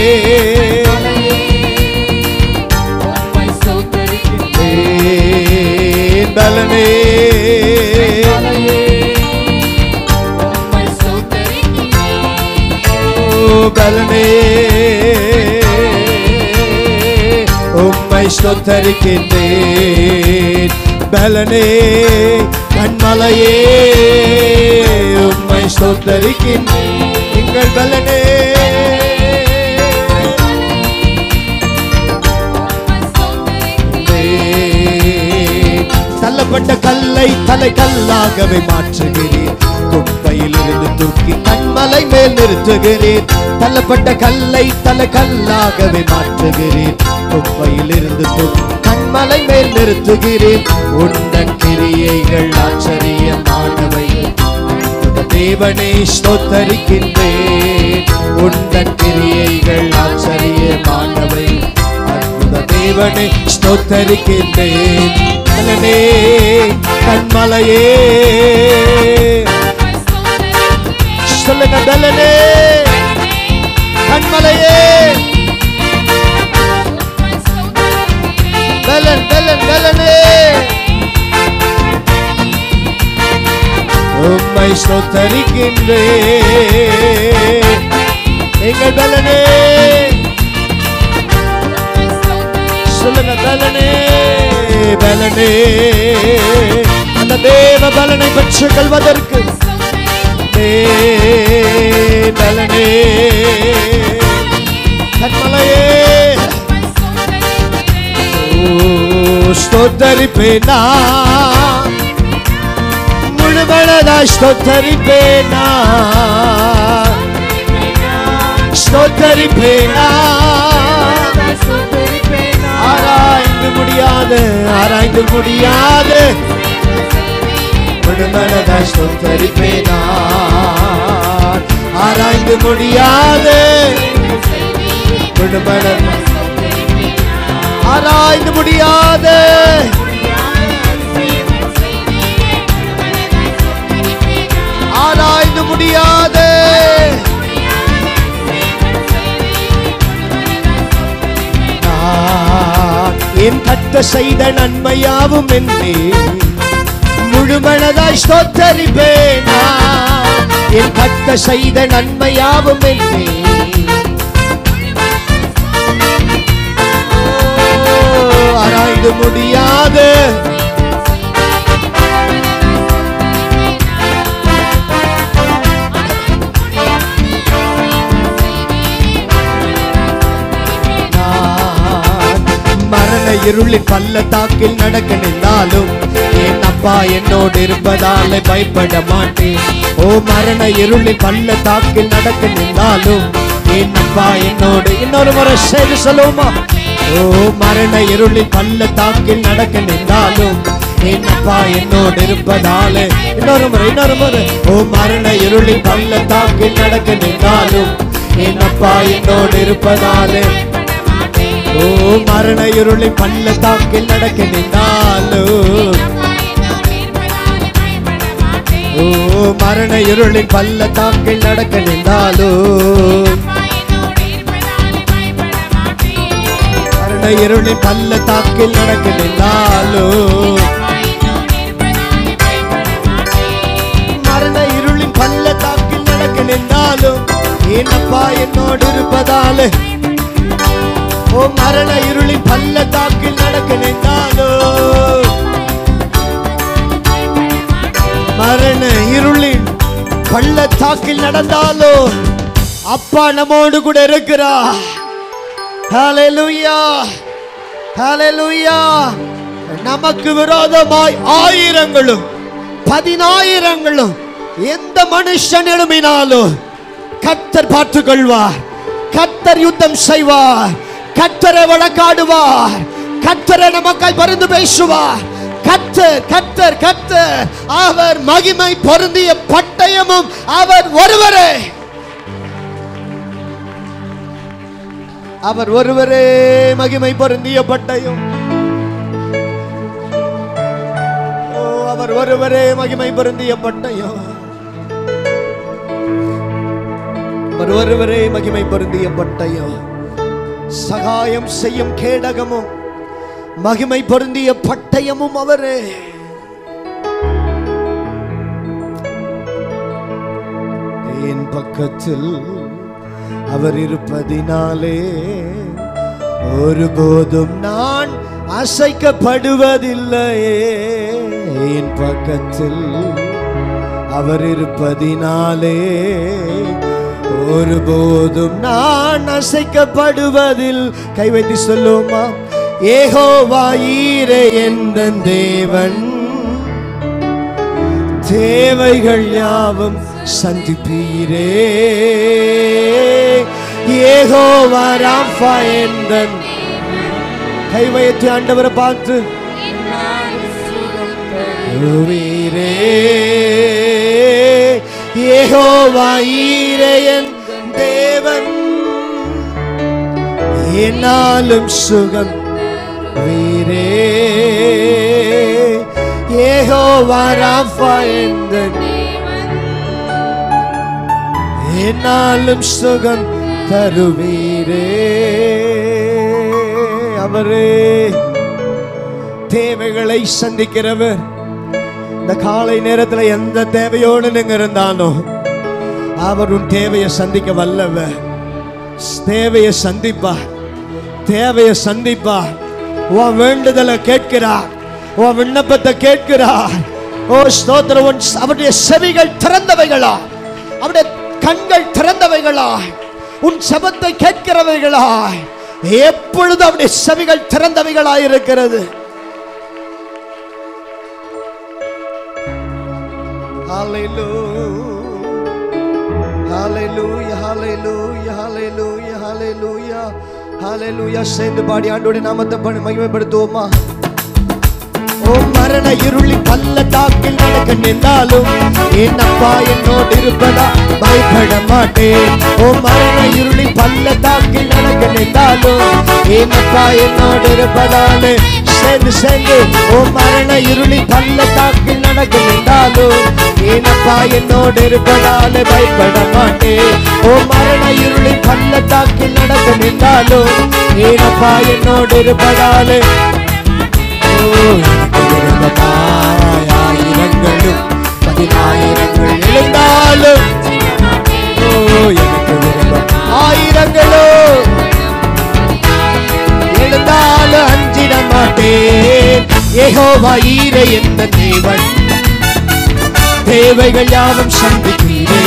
ஏன் பலனே ஓ பலனே உம்மை ஸ்தோத்தரிக்கின்றேன் பலனே கண்மலையே உம்மை ஸ்தோத்தரிக்கின்றேன் எங்கள் பலனே தள்ளப்பட்ட கல்லை தலை கல்லாகவே மாற்றுகிறேன் குப்பையில் இருந்து தூக்கி கண்மலை மேல் நிறுத்துகிறேன் தள்ளப்பட்ட கல்லை தலை கல்லாகவே மாற்றுகிறேன் குப்பையில் இருந்து தூக்கி கண்மலை மேல் நிறுத்துகிறேன் உண்டன் கிரியைகள் ஆச்சரியமானவைகள் அற்புத தேவனை ஸ்தோத்தரிக்கின்றேன் உண்டன் கிரியைகள் ஆச்சரியமானவை அற்புத தேவனை ஸ்தோத்தரிக்கின்றேன் பலனே கண்மலையே சொல்லுங்க பலனே கண்மலையே பலன் பலன் பலனே உம்மை ஸ்தோத்தரிக்கின்றேன் எங்கள் பலனே சொல்லுங்க பலனே பலனே அந்த தேவ பலனை பெற்றுக் கொள்வதற்கு ஏ, பலனே கண்மலையே ஓ, ஸ்தோத்தரிப்பேனா முழுமனதா ஸ்தோத்தரிப்பேனா ஸ்தோத்தரிப்பேனா ஆராய்ந்து முடியாது ஆராய்ந்து முடியாது முழுமனதா ஸ்தோத்தரிப்பேனா ஆராய்ந்து முடியாது முழுமனதா ஆராய்ந்து முடியாது ஆராய்ந்து முடியாது நான் என் கத்த செய்த நன்மையாவும் என்னே முழுமனதாய் ஸ்தோத்தரிப்பேனா என் கத்த செய்த நன்மையாவும் என்னே ஆராய்ந்து முடியாது நான் மரண இருளின் பள்ளத்தாக்கில் நடக்க நின்றாலும் என் அப்பா என்னோடு இருப்பதால பயப்பட மாட்டேன் ஓ மரண இருளின் பள்ளத்தாக்கில் நடக்க நின்றாலும் என்னப்பா என்னோடு இன்னொரு முறை செய்து சொல்லுவோமா ஓ மரண இருளில் பள்ளத்தாக்கில் நடக்க நின்றாலும் என்னப்பா என்னோடு இருப்பதாலே இன்னொரு முறை இன்னொரு முறை ஓ மரண இருளில் பள்ளத்தாக்கில் நடக்க நின்றாலும் என்னப்பா என்னோடு இருப்பதாலே ஓ மரண இருளில் பள்ளத்தாக்கில் நடக்க நின்றாலும் ஓ மரண இருளின் பள்ளத்தாக்கில் நடக்க நின்றாலும் மரண இருளின் பள்ளத்தாக்கில் நடக்க நின்றாலும் மரண இருளின் பள்ளத்தாக்கில் நடக்க நின்றாலும் ஏனப்பா என்னோடு இருப்பதாலே ஓ மரண இருளின் பள்ளத்தாக்கில் நடக்க நின்றாலும் மரண இருளின் பள்ளத்தாக்கில் நடந்தாலும் அப்பா நம்மோடு கூட இருக்கிறா ஹalleluya ஹalleluya நமக்கு விரோதமாய் ஆயிரங்களும் பதினாயிரங்களும் எந்த மனுஷன் எழுமினாலும் கர்த்தர் பார்த்துக் கொள்வார் கர்த்தர் யுத்தம் செய்வார் கர்த்தரை வழக்காடுவார் கர்த்தரை நமக்காய் பருந்து பேசுவார் கர்த்தர் கர்த்தர் கர்த்தர் அவர் மகிமை பொருந்திய பட்டயமும் அவர் ஒருவரே அவர் ஒருவரே மகிமை பொருந்திய பட்டயம் ஓ அவர் ஒருவரே மகிமை பொருந்திய பட்டயம் அவர் ஒருவரே மகிமை பொருந்திய பட்டயம் சகாயம் செய்யும் கேடகமும் மகிமை பொருந்திய பட்டயமும் அவரே என் பக்கத்தில் அவர் இருப்பதினாலே ஒருபோதும் நான் அசைக்கப்படுவதில்லையே என் பக்கத்தில் அவர் இருப்பதினாலே ஒருபோதும் நான் அசைக்கப்படுவதில் கை வைத்து சொல்லுமா ஏகோவாயீரே என்ற தேவன் தேவைகள் யாவும் சந்திப்பீரே ஏகோவா ராஃபா என்றன் கை வைத்து ஆண்டவரை பார்த்து வீரே ஏகோவா ஈரையன் தேவன் என்னாலும் சுகம் வீரே ஏகோவா ராஃபா என்றன் என்னாலும் சுகம் தருவீரே அவரே தேவைகளை சந்திக்கிறவர் இந்த காலை நேரத்துல எந்த தேவையோடு நீங்க இருந்தாலும் அவர் உன் தேவையை சந்திக்க வல்லவர் தேவையை சந்திப்பார் தேவையை சந்திப்பார் உன் வேண்டுதலை கேட்கிறார் உன் விண்ணப்பத்தை கேட்கிறார் ஓ ஸ்தோத்திரம் உன் அவருடைய செவிகள் திறந்தவைகளா அவருடைய கண்கள் திறந்தவைகளா உன் செபத்தை கேட்கிறவைகளா எப்பொழுது அவருடைய செவிகள் திறந்தவைகளாய் இருக்கிறது Hallelujah, hallelujah, hallelujah, hallelujah, hallelujah. சேர்ந்து பாடி ஆண்டோட நாமத்தை பண்ணி மகிமைப்படுத்துவோமா ஓ மரண இருளி பள்ளத்தாக்கில் நடக்க நின்றாலும் என் அப்பா என்னோடு இருப்பதா பயப்பட மாட்டேன் ஓ மரண இருளி பள்ளத்தாக்கில் நடக்க நின்றாலும் என் அப்பா என்னோடு இருப்பதாலே சேர்ந்து சேர்ந்து ஓ மரண இருளி பள்ளத்தாக்கில் நடக்க நின்றாலும் ஏனப்பா என்னோடு இருப்பதாலே பயப்பட மாட்டேன் ஓ மரண இருளி பள்ளத்தாக்கில் நடக்க நின்றாலும் ஏனப்பா என்னோடு இருப்பதாலே ஆயிரங்களும் பதினாயிரங்கள் எழுந்தாலும் ஓ எனக்கு விருப்பம் ஆயிரங்களும் எழுந்தாலும் அஞ்சிட மாட்டேன் ஏகோவா ஈரை எந்த தேவன் தேவைகள் யாவும் சந்திக்கிறே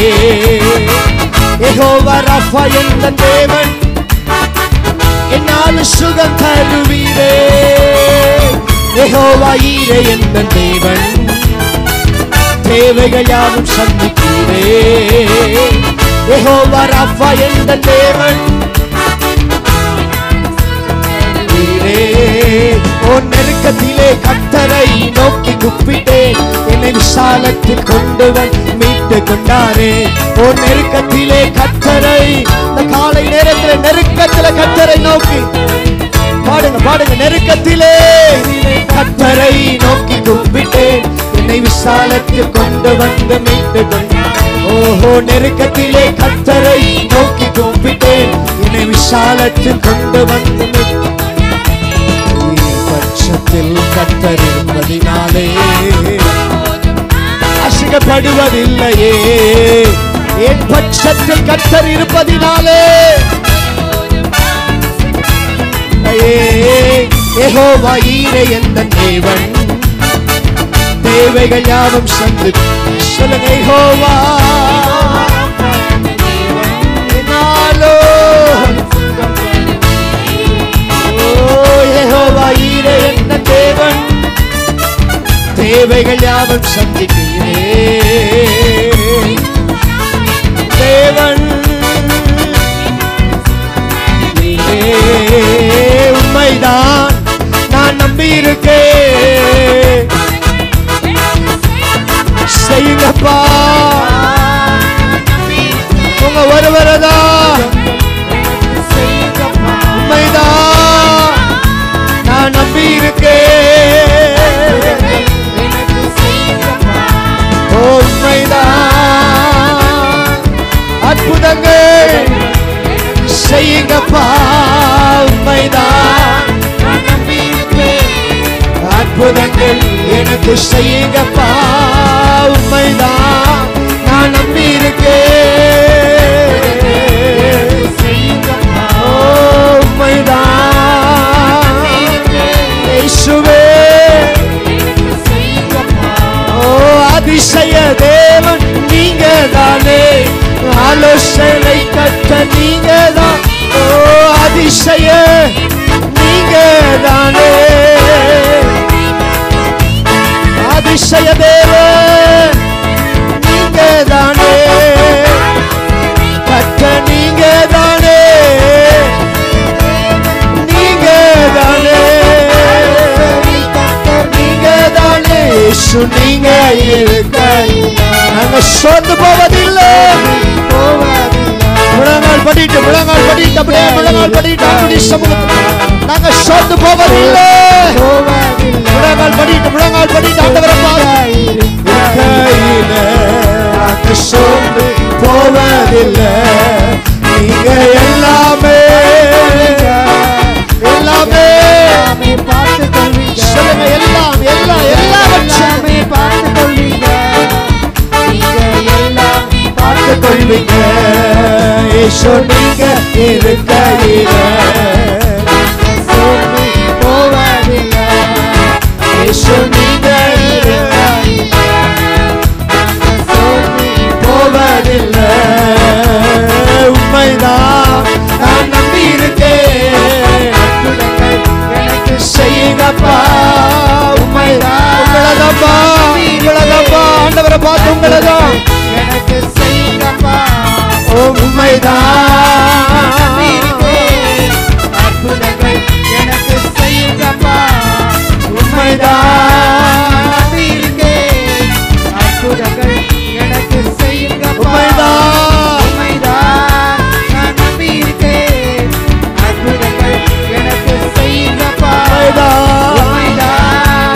ஏகோவா ரஃபா எந்த தேவன் என்னால் சுகம் தருவீரே யெகோவா ஈரே என்ற தேவன் தேவைகள் யாவும் சந்திக்கிறே யெகோவா ராஃபா என்ற தேவன் நீரே உன் நெருக்கத்திலே கத்தரை நோக்கி கூப்பிட்டேன் என்னை விசாலத்தில் கொண்டு வந்து மீட்டு கொண்டாரே உன் நெருக்கத்திலே கத்தரை இந்த காலை நேரத்தில் நெருக்கத்தில கத்தரை நோக்கி பாடுங்க பாடுங்க நெருக்கத்திலே கத்தரை நோக்கி கூப்பிட்டேன் என்னை விசாலத்தில் கொண்டு வந்து மீட்டு கொண்டார் ஓஹோ நெருக்கத்திலே கத்தரை நோக்கி கூப்பிட்டேன் என்னை விசாலத்தில் கொண்டு வந்து மீட்டு பட்சத்தில் கத்தர் இருப்பதினாலே அசிங்கப்படுவதில்லையே என் பட்சத்தில் கத்தர் இருப்பதினாலே யெகோவா ஈரே எந்த தேவன் தேவைகள் யாவும் சந்து சொல்லுங்க யெகோவா என்னாலோ ஓ யெகோவா ஈரே எந்த தேவன் தேவைகள் யாவும் சந்திக்கிறே தேவன் நீரே உண்மைதான் நான் நம்பி இருக்கேன் செய்யுங்கப்பா உங்க ஒருவரதா உண்மைதான் நான் நம்பி இருக்கேன் ஓ, உண்மைதான் அற்புதங்கள் செய்யுங்கப்பா உண்மைதான் அற்புதங்கள் எனக்கு செய்யுங்கப்பா உண்மைதான் நான் நம்பி இருக்கேன் ஓ, உண்மைதான் இயேசுவே ஓ அதிசய தேவன் நீங்க தானே ஆலோசனை கட்ட நீங்க தான் ஓ அதிசய நீங்க தானே அதிசய தேவன் நீங்க தானே கட்ட நீங்க தானே நீங்க தானே நீங்க தானே இயேசு நீங்க இருக்க நாங்க சோர்ந்து போவதில்லை முழங்கால் படிட்டு முழங்கால் படிட்டு அப்படியே முழங்கால் படிட்டு அப்படி சமூகத்தில் நாங்க சோர்ந்து போவதில்லை முழங்கால் படிட்டு முழங்கால் படிட்டு ஆண்டவரை பார்க்கையில நாங்க சோர்ந்து போவதில்லை நீங்க எல்லாமே எல்லாமே சொல்லுங்க எல்லாம் எல்லாம் எல்லாவற்றையும் பார்த்து கொள்வீங்க இயேசு நீங்க இருக்கையில இயேசு நீங்க இருக்கையில போவதில்லை உண்மைதான் நான் நம்பி இருக்கேன் செய்யுங்கப்பா உண்மைதான் உங்களதாப்பா உங்களதாப்பா ஆண்டவரை பார்த்து உங்களதான் ஓ உண்மைதான் உண்மைதான் உண்மைதான் உண்மைதான்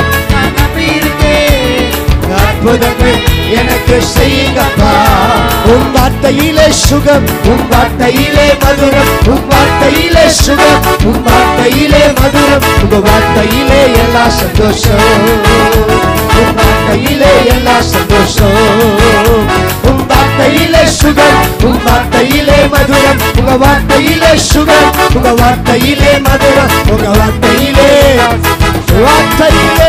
அற்புதங்கள் எனக்கு செய்யுங்கப்பா உன் வார்த்தையிலே சுகம் உன் வார்த்தையிலே மதுரம் உன் வார்த்தையிலே சுகம் உன் வார்த்தையிலே மதுரம் உங்க வார்த்தையிலே எல்லா சந்தோஷம் உன் வார்த்தையிலே எல்லா சந்தோஷம் உன் வார்த்தையிலே சுகம் உன் வார்த்தையிலே மதுரம் உங்க வார்த்தையிலே சுகம் உங்க வார்த்தையிலே மதுரம் உங்க வார்த்தையிலே வார்த்தையிலே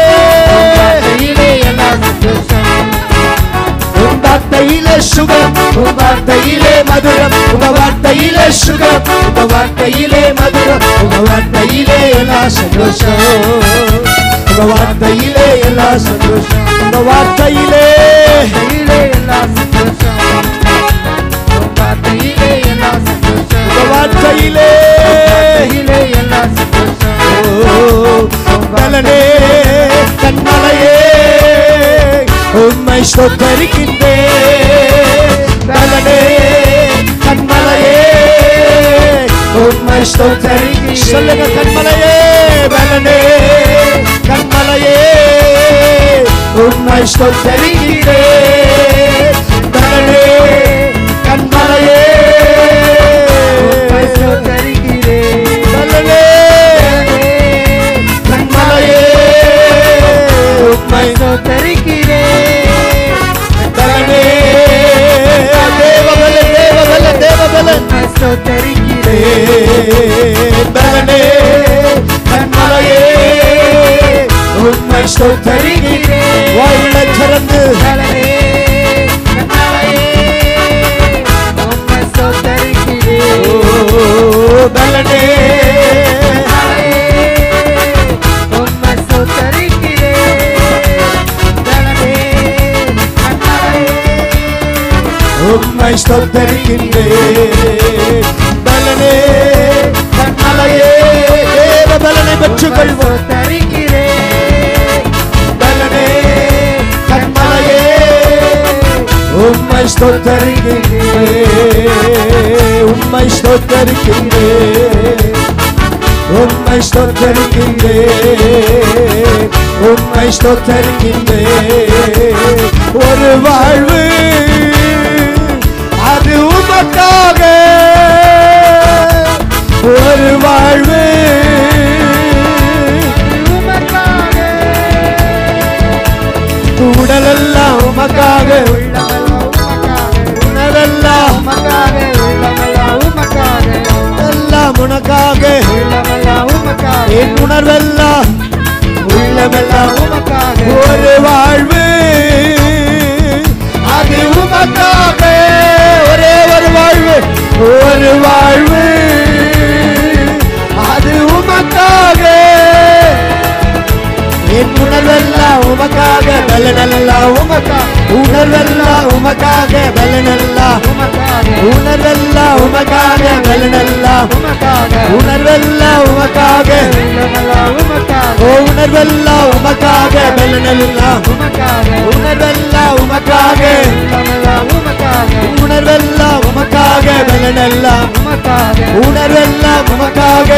உன் வார்த்தையிலே சுகம் உன் வார்த்தையிலே மதுரம் உங்க வார்த்தையிலே சுகம் உங்க வார்த்தையிலே மதுரம் உங்க வார்த்தையிலே எல்லா சந்தோஷம் உங்க வார்த்தையிலே எல்லா சந்தோஷம் உங்க வார்த்தையிலே மந்தையிலே கையிலே எல்லா சந்தோஷம் ஓ, பலனே கண்மலையே உம்மை ஸ்தோத்தரிக்கின்றே பலனே கண்மலையே உம்மை ஸ்தோத்தரிக்கின்றே சொல்லுங்க கண்மலையே பலனே கண்மலையே உம்மை ஸ்தோத்தரிக்கின்றே பலனே கண்மலையே தரிக்கிறேன் பலனே கண்மலையே உம்மை தரிக்கிறேன் பலனே தேவபல தேவபல தேவபல தரிக்கிறேன் பலனே கண்மலையே உம்மை ஸ்தோத்தரிக்கிறேன் வாயுள்ள திறந்து ஓ பலனே உம்மை ஸ்தோத்தரிக்கின்றேன் பலனே கண்மலையே தேவ பலனை பெற்றுக்கொள்வோம் பலனே கண்மலையே உம்மை ஸ்தோத்தரிக்கின்றேன் உம்மை ஸ்தோத்தரிக்கின்றேன் உம்மை ஸ்தோத்தரிக்கின்றேன் உம்மை ஸ்தோத்தரிக்கின்றேன் ஒரு வாழ்வு அது உமக்காக ஒரு வாழ்வு உடலெல்லாம் உமக்காக உணவெல்லாம் எல்லாம் உனக்காக என் உணர்வெல்லாம் உள்ளமெல்லாம் ஒரு வாழ்வு அது உமக்காக ஒரே ஒரு வாழ்வு ஒரு வாழ்வு அது உமக்காக என் உணர்வெல்லாம் உமக்காக பலனெல்லாம் உமக்காக உணர்வெல்லாம் உமக்காக பலனெல்லாம் உணர்வெல்லாம் உமக்காக பலனெல்லாம் உணர்வெல்லாம் உமக்காக ஓ உணர்வெல்லாம் உமக்காக பலனெல்லாம் உணர்வெல்லாம் உமக்காக உணர்வெல்லாம் உமக்காக பலனெல்லாம் உணர்வெல்லாம் உமக்காக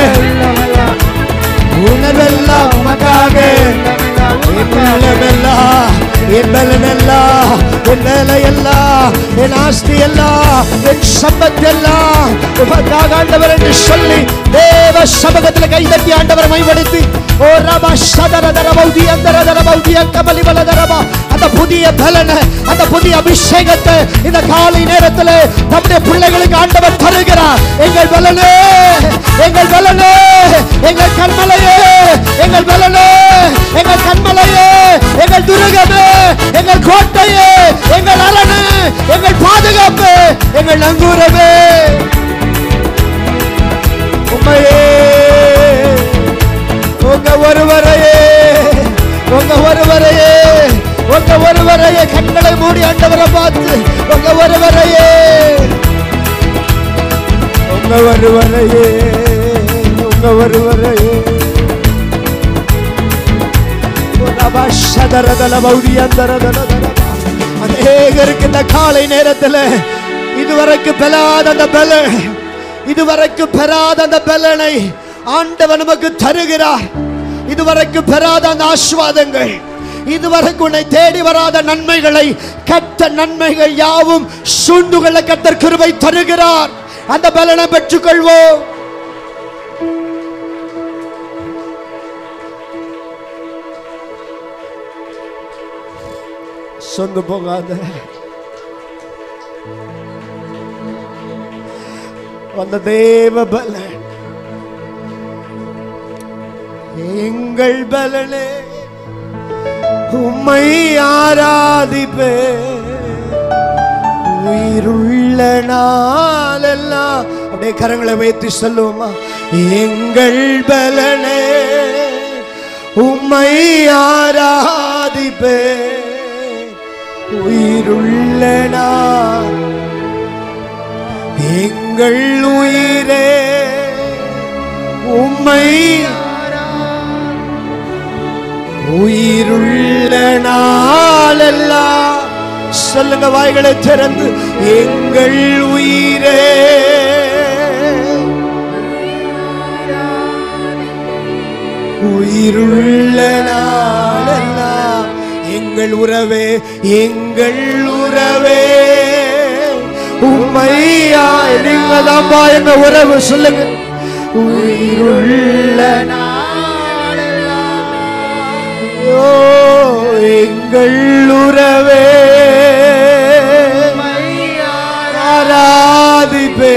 உணர்வெல்லாம் உமக்காக என் உள்ளமெல்லாம் என் பலனெல்லாம் என் வேலையெல்லாம் என் ஆஸ்தி எல்லாம் என் சம்பத்தெல்லாம் உமக்காக ஆண்டவர் என்று சொல்லி தேவ சமூகத்தில் கைதட்டி ஆண்டவர் மைப்படுத்தி ஓ ரபா சதர தரபௌதி அந்தர தரபௌதி அங்கமலி பல தரபா அந்த புதிய பலனை அந்த புதிய அபிஷேகத்தை இந்த காலை நேரத்தில் நம்முடைய பிள்ளைகளுக்கு ஆண்டவர் தருகிறார் எங்கள் பலனே எங்கள் பலனே எங்கள் கண்மலையே எங்கள் பலனே எங்கள் கண்மலையே எங்கள் துருகமே எங்கள் கோட்டையே எங்கள் அரணு எங்கள் பாதுகாப்பு எங்கள் நங்கூரமே உண்மையே உங்க ஒருவரையே உங்க ஒருவரையே உங்க ஒருவரையே கண்களை மூடி ஆண்டவரை பார்த்து உங்க ஒருவரையே உங்க ஒருவரையே உங்க ஒருவரையே அநேகருக்கு இந்த காலை நேரத்தில் இதுவரைக்கும் பெறாத அந்த பலன் இதுவரைக்கும் பெறாத அந்த பலனை ஆண்டவர் நமக்கு தருகிறார் இதுவரைக்கும் பெறாத அந்த ஆஸ்வாதங்கள் இதுவரைக்கும் உன்னை தேடி வராத நன்மைகளை கட்ட நன்மைகள் யாவும் சூண்டுகளை கத்தர் கிருபை தருகிறார் அந்த பலனை பெற்றுக்கொள்வோம் சொந்து போகாத அந்த தேவ பலன் எங்கள் பலனே உம்மை ஆராதிப்பே உயிருள்ள நாளெல்லாம் அப்படியே கரங்களை வைத்து சொல்லுவோமா எங்கள் பலனே உம்மை ஆராதிப்பே உயிருள்ள நாள் எங்கள் உயிரே உம்மை உயிருள்ள நாளெல்லாம் சொல்லுங்க வாய்களை திறந்து எங்கள் உயிரே உயிருள்ள நாளெல்லாம் எங்கள் உறவே எங்கள் உறவே உண்மையாய் நீங்க தான்பா எங்க உறவு சொல்லுங்க உயிருள்ள ஓ எங்கள் உறவே ஆராதிப்பே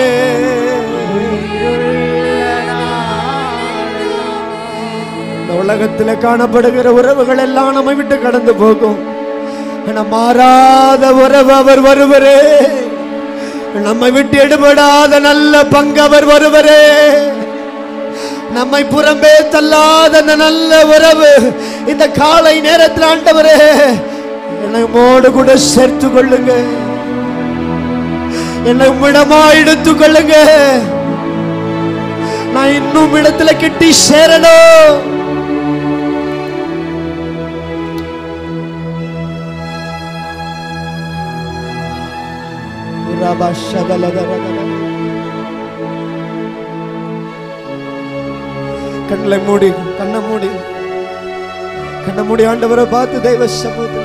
இந்த உலகத்தில் காணப்படுகிற உறவுகள் எல்லாம் நம்மை விட்டு கடந்து போகும் ஆனா மாறாத உறவு அவர் வருவரே நம்மை விட்டு எடுபடாத நல்ல பங்கு அவர் வருவரே நம்மை புறம்பே தள்ளாத அந்த நல்ல உறவு இந்த காலை நேரத்தில் ஆண்டவரே என்னை மோடு கூட சேர்த்து கொள்ளுங்க என்னை உம்மிடமா எடுத்துக் கொள்ளுங்க நான் இன்னும் இடத்துல கிட்டி சேரணும் ரபா ஷகலகரகர. கண்களை மூடி கண்ணை மூடி கண்ணை மூடி ஆண்டவரை பார்த்து தெய்வ சமூகத்தில்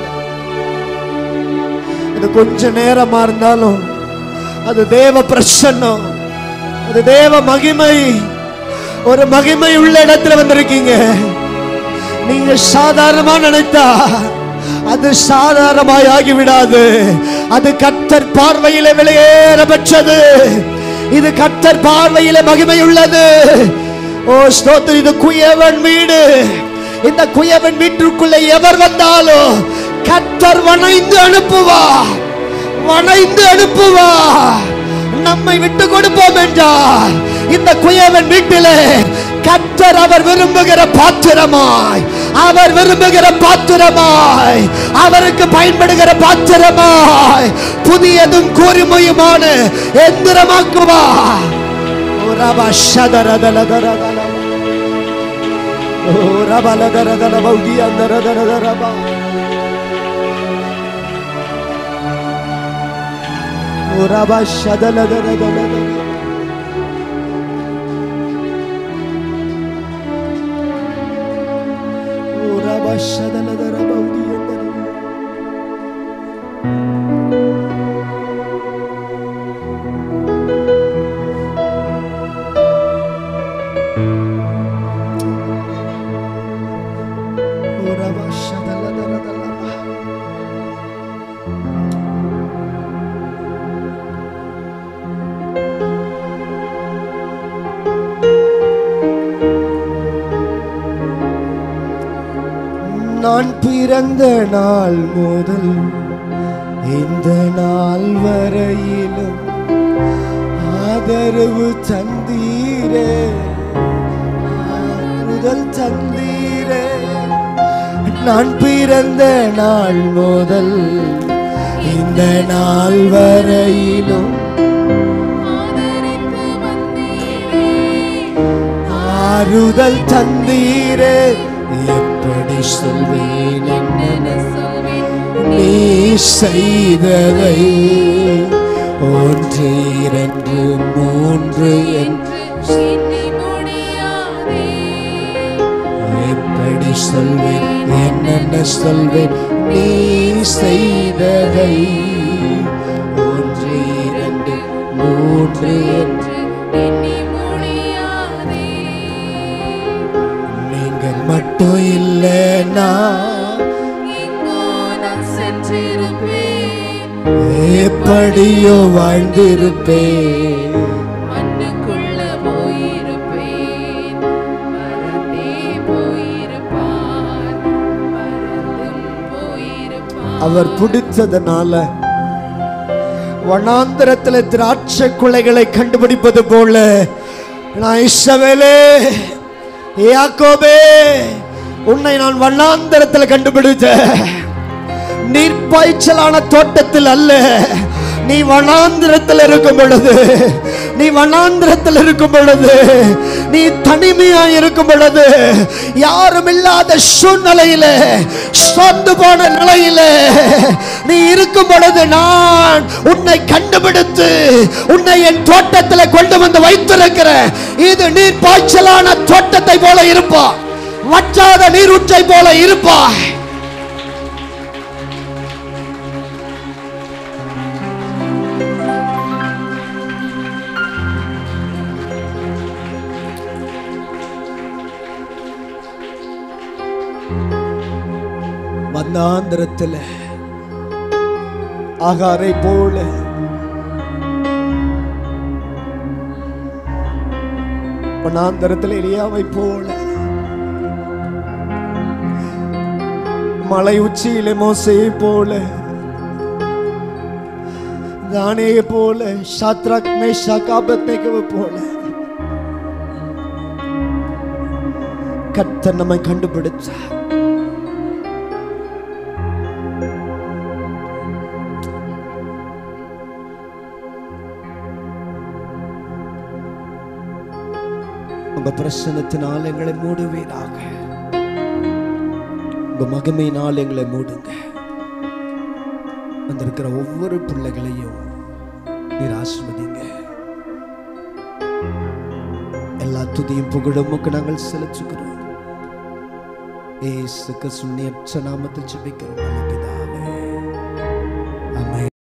இது கொஞ்ச நேரமா இருந்தாலும் அது தேவ பிரசன்னம் அது தேவ மகிமை ஒரு மகிமை உள்ள இடத்துல வந்திருக்கீங்க நீங்க சாதாரணமா நினைத்தா அது சாதாரணமாய் ஆகிவிடாது அது கத்தர் பார்வையிலே வெளியேற பெற்றது இது கத்தர் பார்வையிலே மகிமை உள்ளது ஓ ஸ்தோத்திரம் இது குயவன் வீடு இந்த குயவன் வீட்டிற்குள்ளே எவர் வந்தாலும் கத்தர் வணைந்து அனுப்புவா வணைந்து அனுப்புவா நம்மை விட்டு கொடுப்போம் என்றால் இந்த குயவன் வீட்டிலே கத்தர் அவர் விரும்புகிற பாத்திரமாய் அவர் விரும்புகிற பாத்திரமாய் அவருக்கு பயன்படுகிற பாத்திரமாய் புதியதும் கூர்மையுமான எந்திரமாக்குவா ஓ ரபா ஷதரதலதரதல. ஓ ரபலதரதல பௌதியந்தரதரதரபா. ஓ ரபா ஷதலதரதலதல. ஓ ரபா ஷதலதர பௌதியந்தர. ஓ ரபா ஷதலதரதலபா. நான் பிறந்த நாள் முதல் இந்த நாள் வரையிலும் ஆதரவு தந்தீரே ஆறுதல் தந்தீரே நான் பிறந்த நாள் முதல் இந்த நாள் வரையிலும் ஆதரித்து வந்தீரே ஆறுதல் தந்தீரே எப்படி சொல்வேன் என்ன என்ன சொல்வேன் நீ செய்ததை ஒன்று இரண்டு மூன்று என்று என்று எண்ணி முடியாதே எப்படி சொல்வேன் என்னென்ன சொல்வேன் நீ செய்ததை ஒன்று இரண்டு மூன்று என்று என்று எண்ணி முடியாதே நீங்கள் மட்டும் இல்லைனா எங்கோ நான் சென்றிருப்பேன் எப்படியோ வாழ்ந்திருப்பேன் மண்ணுக்குள்ள போயிருப்பேன் மறந்தே போயிருப்பார் மறந்தும் போயிருப்பார் அவர் பிடித்ததனால வனாந்தரத்தில் திராட்சை குலைகளை கண்டுபிடிப்பது போல நான் இஸ்ரவேலே யாக்கோபே உன்னை நான் வண்ணாந்தரத்தில் கண்டுபிடித்தேன் நீர்ப்பாய்ச்சலான தோட்டத்தில் அல்ல நீ வனாந்திரத்தில் இருக்கும் பொழுது நீ வனாந்திரத்தில் இருக்கும் பொழுது நீ தனிமையா இருக்கும் பொழுது யாரும் இல்லாத சூழ்நிலையில சொந்து போன நிலையில நீ இருக்கும் பொழுது நான் உன்னை கண்டுபிடித்து உன்னை என் தோட்டத்தில் கொண்டு வந்து வைத்திருக்கிறேன் இது நீர் பாய்ச்சலான தோட்டத்தை போல இருப்பா வற்றாத நீரூற்றை போல இருப்பாய் வந்தாந்திரத்தில் ஆகாரை போல வனாந்திரத்தில் எலியாவை போல மலை உச்சியிலே மோசையை போல தானேயை போல சாத்ராக் மேஷாக் ஆபத்நேகவை போல கர்த்தர் நம்மை கண்டுபிடிச்சார் உங்க பிரசனத்தினால் எங்களை மூடுவீராக உங்க மகிமையினால் எங்களை மூடுங்க வந்திருக்கிற ஒவ்வொரு பிள்ளைகளையும் நீர் ஆசிர்வதிங்க எல்லா துதியும் புகழுமுக்கு நாங்கள் செலுத்துகிறோம் ஏசு கிறிஸ்துவின் அச்ச நாமத்தில் ஜெபிக்கிறோம் நல்ல